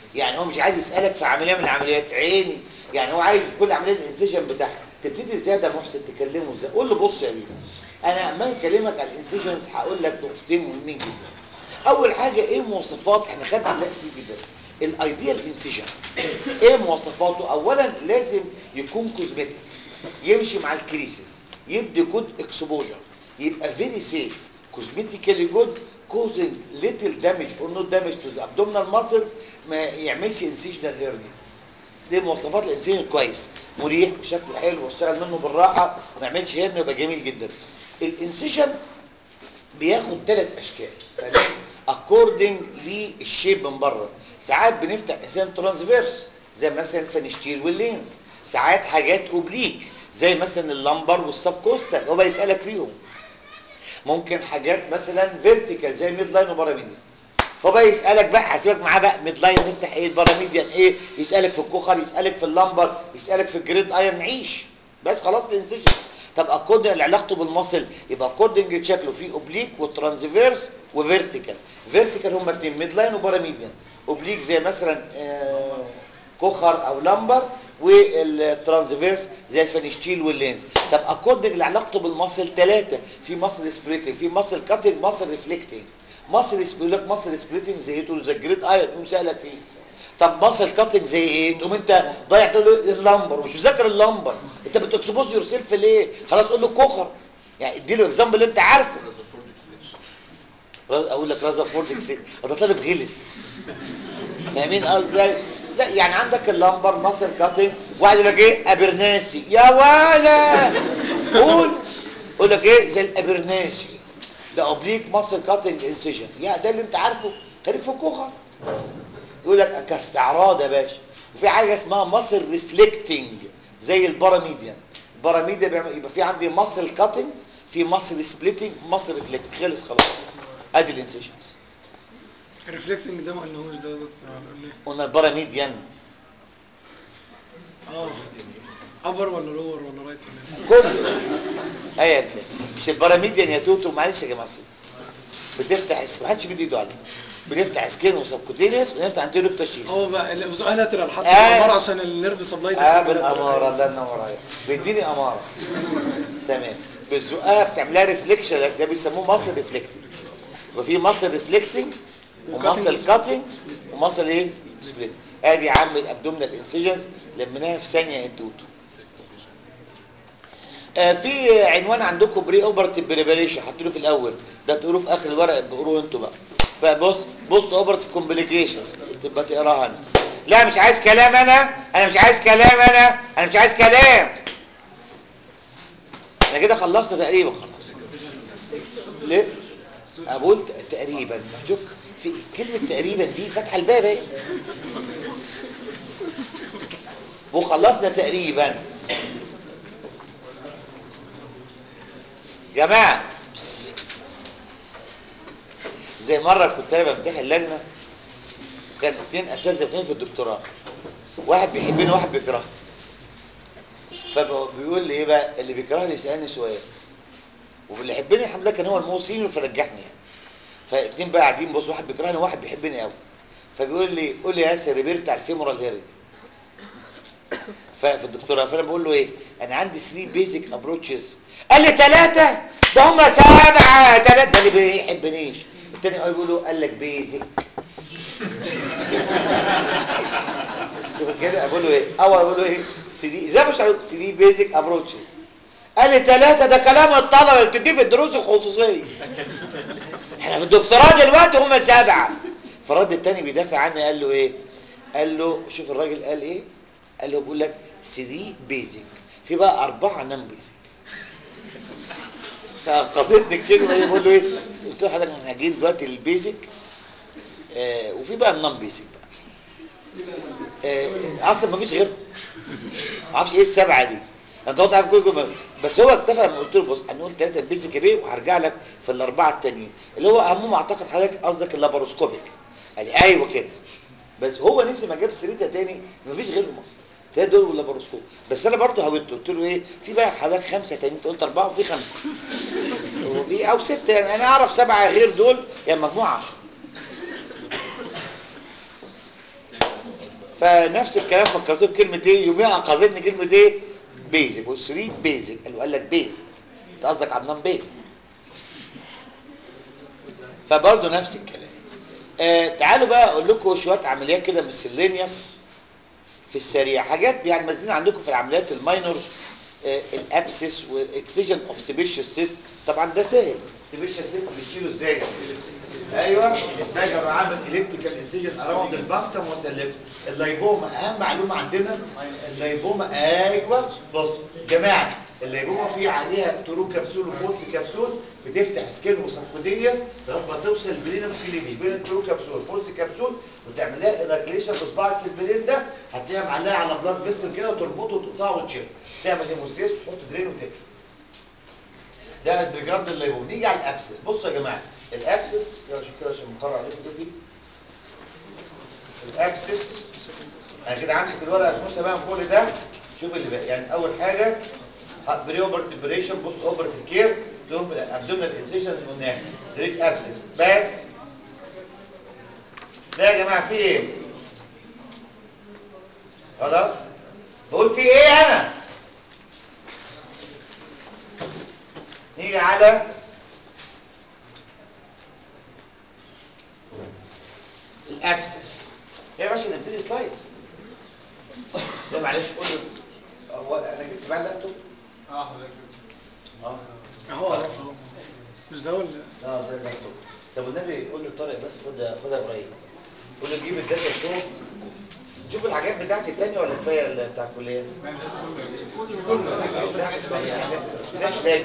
يعني هو مش عايز يسالك في عمليه من العمليات عيني يعني هو عايز كل عمليه الانسجن بتاعها تبتدي ازاي ده محسن تكلمه ازاي قول له بص يا بيه انا اما اكلمك على الانسجنز هقول لك نقطتين مهمين جدا اول حاجه ايه مواصفات احنا خدنا عليها كتير جدا الايديال انسجن ايه مواصفاته اولا لازم يكون كوزمتيك يمشي مع الكريسز يدي جود اكسبوجر يبقى فيري سيف كوزمتيكالي جود causing little damage or no damage to the abdominal muscles ما يعملش انسيجنال هيرني دي مواصفات الانسان الكويس مريح وشكله حلو واشتغل منه بالراحه وما يعملش هيرني يبقى جميل جدا الانسيجن بياخد ثلاث اشكال فاهم اكوردنج للشيب من بره ساعات بنفتح انسان ترانسفيرس زي مثلا الفينشتيل واللينز ساعات حاجات اوبليك زي مثلا اللمبر والسب كوستال هو بقى يسالك فيهم ممكن حاجات مثلا فيرتيكال زي ميد لاين وباراميديان هو بقى يسالك بقى هسيبك معاه بقى ميد لاين نفتح ايه الباراميديان ايه يسالك في الكوخر يسالك في اللمبر يسالك في الجريد ايرن عيش بس خلاص الانسجن طب اكوردنج علاقته بالمصل يبقى اكوردنج شكله فيه اوبليك وترانسفيرس وفيرتيكال فيرتيكال هما الاثنين ميد لاين وباراميديان اوبليك زي مثلا آه كوخر او لمبر والترانسفيرس زي الفينشتيل واللينز طب اكوردنج لعلاقته بالمصل ثلاثه في مصل سبريتنج في مصل كاتنج مصل ريفلكتنج مصل بيقول لك مصل سبريتنج زي ايه تقول زي الجريد ايرون يقوم سالك فيه طب مصل كاتنج زي ايه تقوم انت ضايع تقول له اللمبر مش مذاكر اللمبر انت بتكسبوز يور سيلف ليه خلاص قول له كوخر يعني اديله اكزامبل اللي انت عارفه راز اقول لك رازرفورد اكسيد ده طالب غلس فاهمين قصدي ازاي لا يعني عندك اللمبر ماسل كاتنج واحد يقول لك ايه ابرناسي يا ولا قول يقول لك ايه زي الابرناسي ده اوبليك ماسل كاتنج انسيجن يا ده اللي انت عارفه خليك في الكوخه يقول لك كاستعراض يا باشا وفي حاجه اسمها ماسل ريفلكتنج زي الباراميديان الباراميديا بيعمل يبقى في عندي ماسل كاتنج في ماسل سبليتنج ماسل ريفلكتنج خلص خلاص ادي الانسيجنز
الريفلكتنج ده ما قلناهوش ده يا دكتور ولا قلناه
قلنا الباراميديان
اه ابر ولا لور ولا رايت ولا ليفت
كله ايا كان مش الباراميديان يا توتو معلش يا جماعه بتفتح اس- ما حدش بيدي ايده عليه بنفتح سكين وسبكوتينيوس ونفتح انتيريو تشخيص
هو بقى اللي بزقها لاترال حتى
آه.
الاماره عشان النيرف سبلاي
اه بالاماره الله ينور عليك بيديني اماره تمام بالزقها بتعملها ريفليكشن ده بيسموه ماسل ريفلكتنج وفي ماسل ريفلكتنج وماسل كاتنج وماسل ايه سبليت ادي يا عم الابدومينال انسيجنز لميناها في ثانيه انتوتو آه في عنوان عندكم بري اوبرتيف بريباريشن حطوا في الاول ده تقولوه في اخر الورق بقروه انتوا بقى فبص بص اوبرتيف كومبليكيشنز تبقى تقراها انا لا مش عايز كلام انا انا مش عايز كلام انا انا مش عايز كلام انا كده خلصت تقريبا خلاص ليه أنا بقول ت- تقريبا شوف في كلمه تقريبا دي فاتحه الباب اهي وخلصنا تقريبا جماعة بس. زي مرة كنت انا بمتحن لجنة وكان اتنين اساتذة اتنين في الدكتوراه واحد بيحبني وواحد بيكرهني فبيقول لي ايه بقى اللي بيكرهني يسألني سؤال واللي يحبني الحمد لله كان هو الموصين فرجحني يعني فاتنين بقى قاعدين بص واحد بيكرهني وواحد بيحبني قوي فبيقول لي قول لي يا ياسر ريبيرت على الفيمورال هيرنج ففي الدكتوراه فانا بقول له ايه انا عندي 3 بيزك ابروتشز قال لي ثلاثه ده هم سبعه ثلاثه ده اللي بيحبنيش التاني قال بيقول له قال لك بيزك شوف كده اقول له ايه اول اقول له ايه 3 زي مش 3 بيزك ابروتشز قال لي ثلاثه ده كلام الطلبه اللي بتديه في الدروس الخصوصيه احنا في الدكتوراه دلوقتي هم سبعه فرد التاني بيدافع عني قال له ايه قال له شوف الراجل قال ايه قال له بيقول لك 3 بيزك في بقى اربعه نون بيزك فانقذتني الكلمه ايه بقول له ايه قلت له حضرتك احنا جايين دلوقتي للبيزك آه وفي بقى النون بيزك بقى آه اصلا مفيش غير ما اعرفش ايه السبعه دي انت قلت عارف كل كل بس هو اكتفى لما قلت له بص هنقول ثلاثه بيزك يا بيه وهرجع لك في الاربعه التانيين اللي هو اهمهم اعتقد حضرتك قصدك اللاباروسكوبيك قال لي ايوه كده بس هو نسي ما جاب سيرتها تاني مفيش غيرهم اصلا ثلاثه دول واللاباروسكوب بس انا برضه هودته قلت له ايه في بقى حضرتك خمسه تانيين انت قلت اربعه وفي خمسه وفي او سته يعني انا اعرف سبعه غير دول يعني مجموعه 10 فنفس الكلام فكرتوه بكلمه ايه يوميها انقذتني كلمه ايه بيزك والثري بيزك قالوا قال لك بيزك انت قصدك عدنان بيزك فبرضه نفس الكلام آه تعالوا بقى اقول لكم شويه عمليات كده مسلينيوس في السريع حاجات يعني مازين عندكم في العمليات الماينورز آه الابسس واكسجن اوف سيبيشيوس سيست طبعا ده سهل سيبيشيوس سيست بتشيله ازاي ايوه ده يا جماعه عامل الكتريكال انسيجن اراوند الباكتم وسلكه اللايبوما اهم معلومه عندنا اللايبوما ايوه بص جماعه الليبوما فيه عليها ترو كبسول وفولس كبسول بتفتح سكين وسفكودينيوس لغايه ما توصل البلين في كليفي بين الترو كبسول والفولس كبسول وتعمل لها اناكليشن بصباعك في البلين ده هتلاقيها معلقه على بلاد فيسل كده وتربطه وتقطعه وتشيل تعمل هيموستيس وتحط درين وتقفل ده از ريجارد الليبوما نيجي على الابسس بصوا يا جماعه الابسس يلا شوف كده عشان مقرر عليكم ايه فيه الابسس انا كده همسك الورقه بص بقى من فوق ده شوف اللي بقى يعني اول حاجه بري اوبرت بريبريشن بص اوبرت كير تقوم في الابدومينال انسيشنز قلناها دريك ابسس بس ده يا جماعه في ايه خلاص بقول في ايه انا نيجي على الابسس يا باشا نبتدي سلايدز ده معلش قول له هو انا جبت بقى اللابتوب
اه حضرتك
اه
اهو اهو اهو مش ده ولا
اه ده اللابتوب طب والنبي قول لطارق بس خد خدها قريب قول له جيب الداتا شو شوف الحاجات بتاعتي التانية ولا كفايه اللي بتاع الكليه؟ محتاج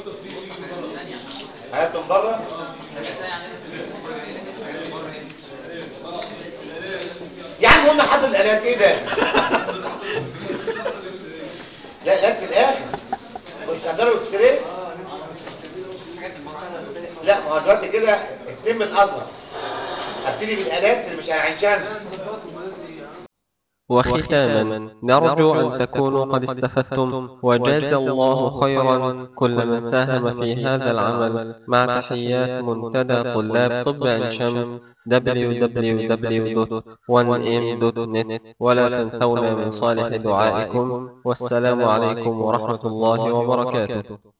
حاجات من بره يا عم قلنا حاطط الالات ايه ده؟ لا الات في الاخر مش هتضرب اكس راي؟ لا ما هو دلوقتي كده التم الاصغر هبتدي بالالات اللي مش على عين شمس
وختاما نرجو أن تكونوا قد استفدتم وجاز الله خيرا كل من ساهم في هذا العمل مع تحيات منتدى طلاب طب عين شمس www.1m.net ولا تنسونا من صالح دعائكم والسلام عليكم ورحمة الله وبركاته